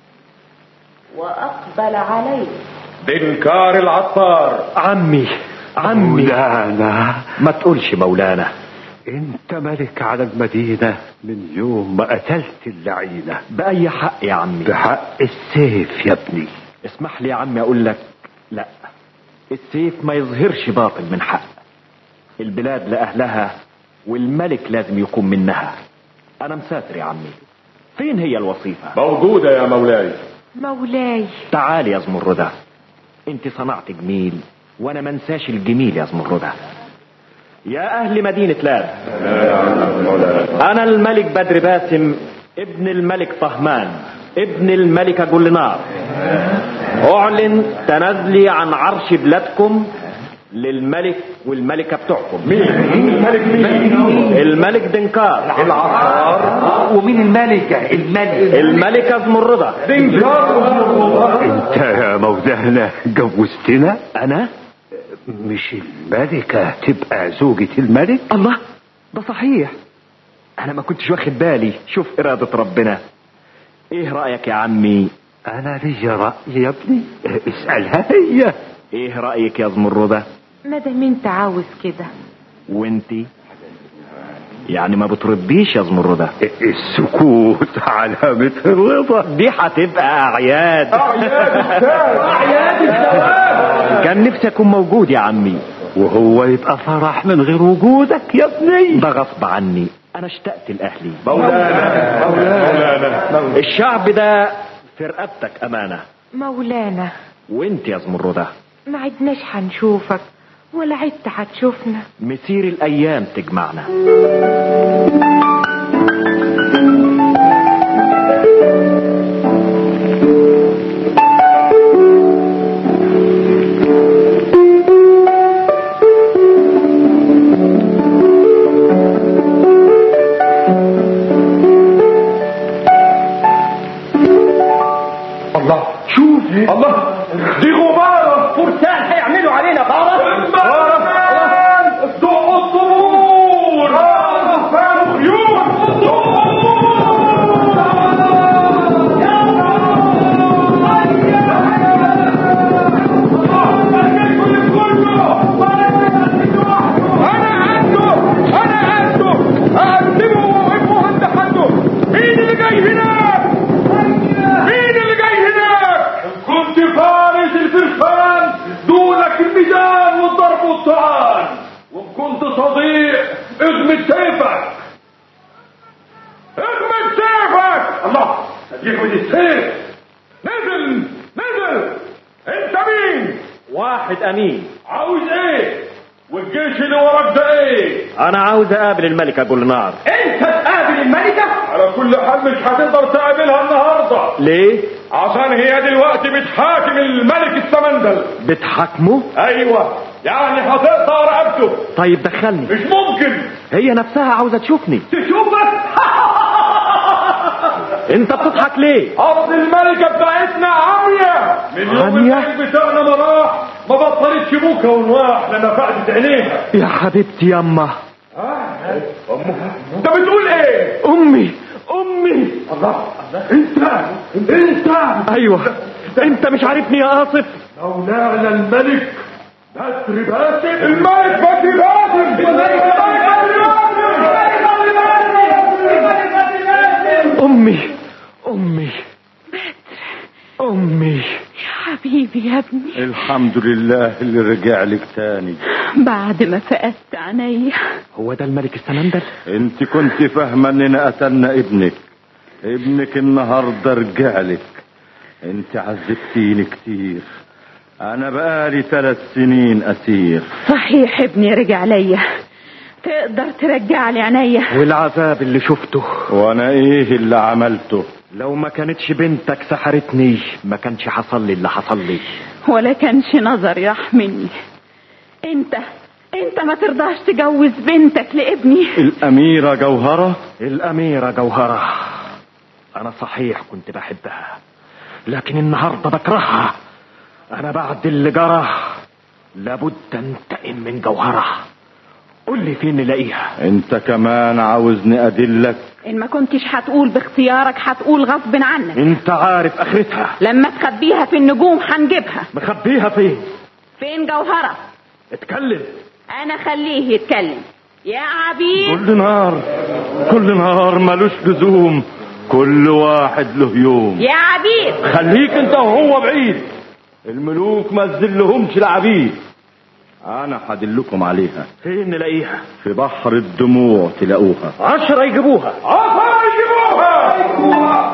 S9: وأقبل عليه
S11: بنكار العطار عمي عمي
S12: مولانا
S11: ما تقولش مولانا
S12: انت ملك على المدينة من يوم ما قتلت اللعينة
S11: بأي حق يا عمي
S12: بحق السيف يا ابني
S11: اسمح لي يا عمي اقول لك لا السيف ما يظهرش باطل من حق البلاد لأهلها والملك لازم يكون منها انا مسافر يا عمي فين هي الوصيفة
S14: موجودة يا مولاي
S13: مولاي
S11: تعالي يا زمردة انت صنعت جميل وانا منساش الجميل يا زمردة يا اهل مدينة لاب انا الملك بدر باسم ابن الملك طهمان ابن الملكة جلنار اعلن تنازلي عن عرش بلادكم للملك والملكة بتوعكم
S4: مين الملك مين
S11: الملك دنكار
S4: العقار ومين الملكة الملك
S11: الملكة زمردة
S4: دنجار
S2: انت يا مولانا جوزتنا انا مش الملكة تبقى زوجة الملك
S11: الله ده صحيح انا ما كنتش واخد بالي شوف ارادة ربنا ايه رأيك يا عمي
S2: انا لي رأي يا ابني اسألها هي
S11: ايه رأيك يا زمردة
S13: ما دام انت عاوز كده
S11: وانتي يعني ما بترديش يا زمردة
S2: السكوت علامة الرضا
S11: دي هتبقى اعياد
S4: اعياد الزواج
S11: كان نفسي اكون موجود يا عمي
S2: وهو يبقى فرح من غير وجودك يا ابني
S11: ده غصب عني انا اشتقت لاهلي
S4: مولانا مولانا
S11: الشعب ده في رقبتك امانه
S13: مولانا
S11: وانت يا زمردة
S13: ما عدناش هنشوفك ولا عدت هتشوفنا
S11: مسير الايام تجمعنا
S4: الله شوف الله دي غبارة فرسان هيعملوا علينا غارة غارة ضوء الطمور غارة خيول انا عنده انا عنده اقدمه وابوه عند حده مين اللي جاي هناك مين اللي جاي هناك كنت فارس الفرسان دونك الميزان والضرب والطعان وان كنت صديق اغمد سيفك اغمد سيفك الله يغمد السيف نزل نزل انت مين
S11: واحد امين
S4: عاوز ايه والجيش اللي وراك ده ايه
S11: انا عاوز اقابل الملكة جولنار
S4: انت تقابل الملكة على كل حال مش هتقدر تقابلها النهارده
S11: ليه
S4: عشان هي دلوقتي بتحاكم الملك السمندل
S11: بتحاكمه
S4: ايوه يعني هتقطع رقبته
S11: طيب دخلني
S4: مش ممكن
S11: هي نفسها عاوزة تشوفني
S4: تشوفك
S11: انت بتضحك ليه
S4: اصل الملكه بتاعتنا عاميه من يوم
S11: عامية؟
S4: الملك بتاعنا ما راح ما بطلتش بوكا ونواح لما فقدت عينيها
S11: يا حبيبتي ياما
S4: انت بتقول ايه
S11: امي امي
S4: الله انت انت
S11: ايوه انت مش عارفني يا اسف
S4: مولانا الملك بدر باسم الملك بدر باسم الملك بدر باسم
S11: امي امي امي
S3: يا حبيبي يا ابني
S2: الحمد لله اللي رجع لك تاني
S3: بعد ما فقدت عينيا
S11: هو ده الملك السمندل
S2: انت كنت فاهمة اننا قتلنا ابنك ابنك النهاردة رجع لك انت عذبتيني كتير انا بقالي ثلاث سنين اسير
S3: صحيح ابني رجع ليا تقدر ترجع لي عينيا
S11: والعذاب اللي شفته
S2: وانا ايه اللي عملته
S11: لو ما كانتش بنتك سحرتني ما كانش حصل لي اللي حصل لي
S3: ولا كانش نظر يحملني انت انت ما ترضاش تجوز بنتك لابني
S2: الاميرة جوهرة
S11: الأميرة جوهرة أنا صحيح كنت بحبها لكن النهاردة بكرهها أنا بعد اللي جرى لابد أنتقم من جوهرة قول لي فين نلاقيها
S2: انت كمان عاوزني ادلك
S3: ان ما كنتش هتقول باختيارك هتقول غصب عنك
S11: انت عارف اخرتها
S3: لما تخبيها في النجوم هنجيبها
S11: مخبيها فين
S3: فين جوهرة
S11: اتكلم
S3: انا خليه يتكلم يا عبيد
S2: كل نهار كل نهار ملوش لزوم كل واحد له يوم
S3: يا عبيد
S2: خليك انت وهو بعيد الملوك ما تذلهمش العبيد انا هدلكم عليها
S11: فين نلاقيها
S2: في بحر الدموع تلاقوها
S11: عشرة يجيبوها
S4: عصا يجيبوها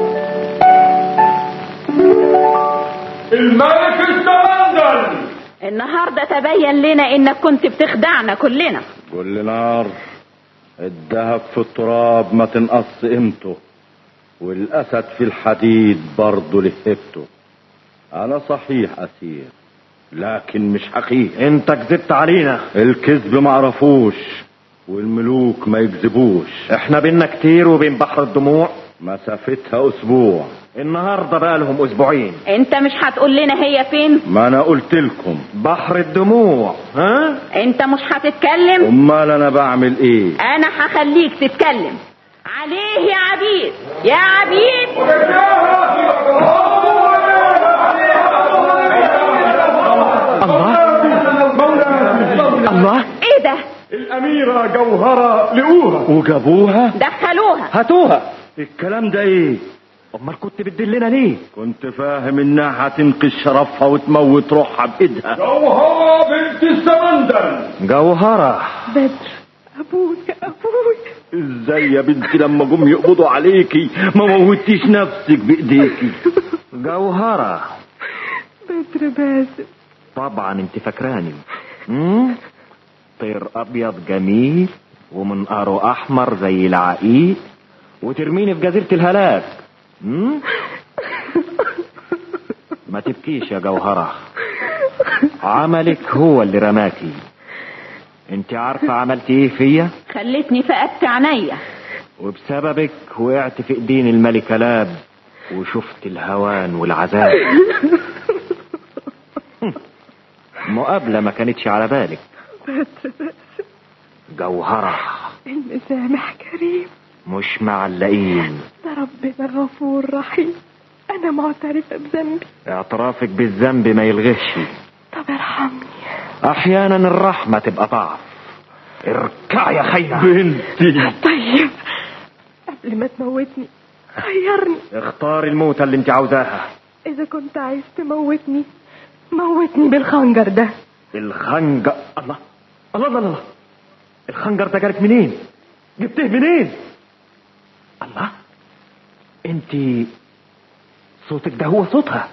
S4: الملك السمندل
S3: النهاردة تبين لنا انك كنت بتخدعنا كلنا
S5: كل نار الذهب في التراب ما تنقص قيمته والاسد في الحديد برضه لهبته انا صحيح اسير لكن مش حقيقي
S11: انت كذبت علينا
S5: الكذب معرفوش والملوك ما يكذبوش
S11: احنا بينا كتير وبين بحر الدموع
S5: مسافتها اسبوع
S11: النهارده بقى لهم اسبوعين
S3: انت مش هتقول لنا هي فين
S5: ما انا قلت لكم
S11: بحر الدموع ها
S3: انت مش هتتكلم
S5: امال انا بعمل ايه
S3: انا هخليك تتكلم عليه يا عبيد يا عبيد
S11: الله
S3: ايه ده
S6: الأميرة جوهرة لقوها
S5: وجابوها
S3: دخلوها
S11: هاتوها
S5: الكلام ده ايه
S11: امال كنت بتدلنا ليه
S5: كنت فاهم انها هتنقذ شرفها وتموت روحها بايدها
S6: جوهرة بنت السمندل
S11: جوهرة
S13: بدر ابويا ابويا
S5: ازاي يا بنتي لما جم يقبضوا عليكي ما موتيش نفسك بايديكي
S11: جوهرة
S13: بدر باسم
S11: طبعا انت فاكراني مم؟ طير ابيض جميل ومنقاره احمر زي العقيق وترميني في جزيرة الهلاك مم؟ ما تبكيش يا جوهرة عملك هو اللي رماكي انت عارفة عملت ايه فيا
S3: خلتني فقدت عينيا
S11: وبسببك وقعت في ايدين الملكة لاب وشفت الهوان والعذاب مقابلة ما كانتش على بالك
S13: بدر باسم
S11: جوهرة
S13: المسامح كريم
S11: مش معلقين
S13: ده ربنا غفور رحيم انا معترفة بذنبي
S11: اعترافك بالذنب ما يلغش
S13: طب ارحمني
S11: احيانا الرحمة تبقى ضعف اركع يا خينا
S5: بنتي
S13: طيب قبل ما تموتني خيرني
S11: اختاري الموتة اللي انت عاوزاها
S13: اذا كنت عايز تموتني موتني بالخنجر ده
S11: الخنجر الله الله الله الله الخنجر ده جالك منين جبته منين الله انت صوتك ده هو صوتها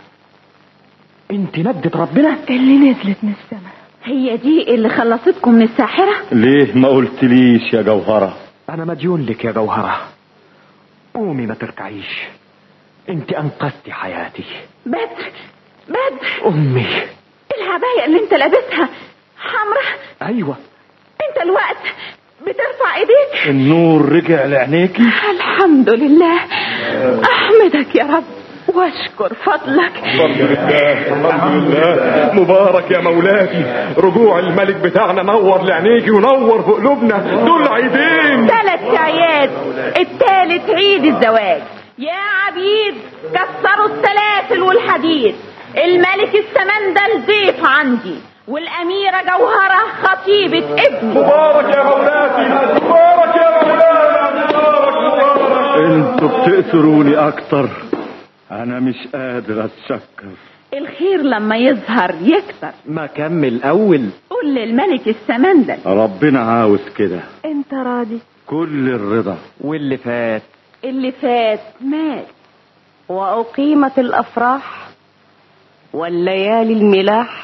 S11: انت ندت ربنا
S13: اللي نزلت من السماء
S3: هي دي اللي خلصتكم من الساحرة
S5: ليه ما قلتليش يا جوهرة
S11: انا مديون لك يا جوهرة قومي ما تركعيش انت انقذتي حياتي
S3: بدر بدر
S11: امي
S3: العباية اللي انت لابسها حمرا
S11: ايوه
S3: انت الوقت بترفع ايديك
S5: النور رجع لعينيكي
S3: الحمد لله احمدك يا رب واشكر فضلك
S6: الحمد لله الحمد لله مبارك يا مولاتي رجوع الملك بتاعنا نور لعينيكي ونور في قلوبنا دول عيدين
S3: ثلاث اعياد التالت عيد الزواج يا عبيد كسروا السلاسل والحديد الملك السمندل ضيف عندي والأميرة جوهرة خطيبة ابني
S6: مبارك يا مولاتي مبارك يا مولانا مبارك مبارك
S5: انتوا بتأثروني اكتر انا مش قادر اتشكر
S3: الخير لما يظهر يكتر
S11: ما كمل اول
S3: قول للملك السمندل
S5: ربنا عاوز كده
S13: انت راضي
S5: كل الرضا
S11: واللي فات
S3: اللي فات مات
S9: وأقيمت الأفراح والليالي الملاح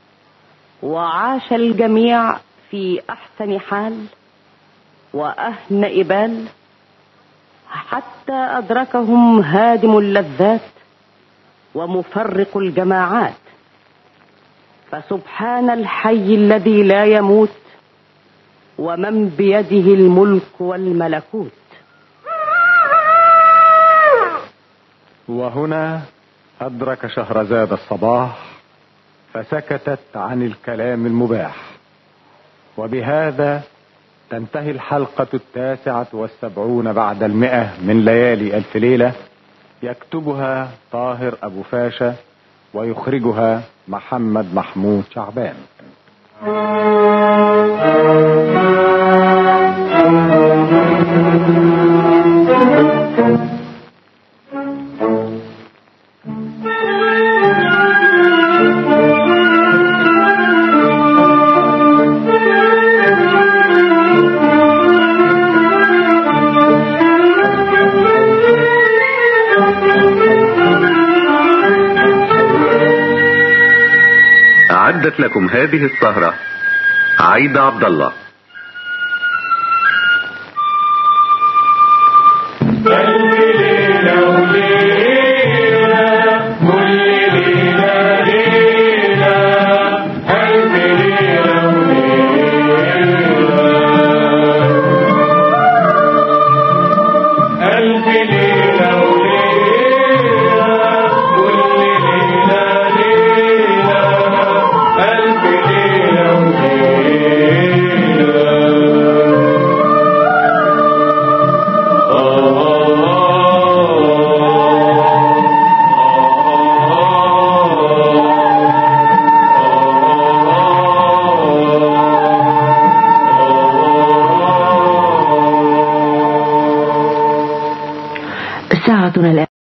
S9: وعاش الجميع في أحسن حال وأهنأ بال حتى أدركهم هادم اللذات ومفرق الجماعات فسبحان الحي الذي لا يموت ومن بيده الملك والملكوت
S2: وهنا أدرك شهرزاد الصباح فسكتت عن الكلام المباح وبهذا تنتهي الحلقة التاسعة والسبعون بعد المئة من ليالي ألف ليلة يكتبها طاهر أبو فاشا ويخرجها محمد محمود شعبان
S14: أعدت أعدت لكم هذه السهرة عايدة عبد الله
S9: ساعتنا الآن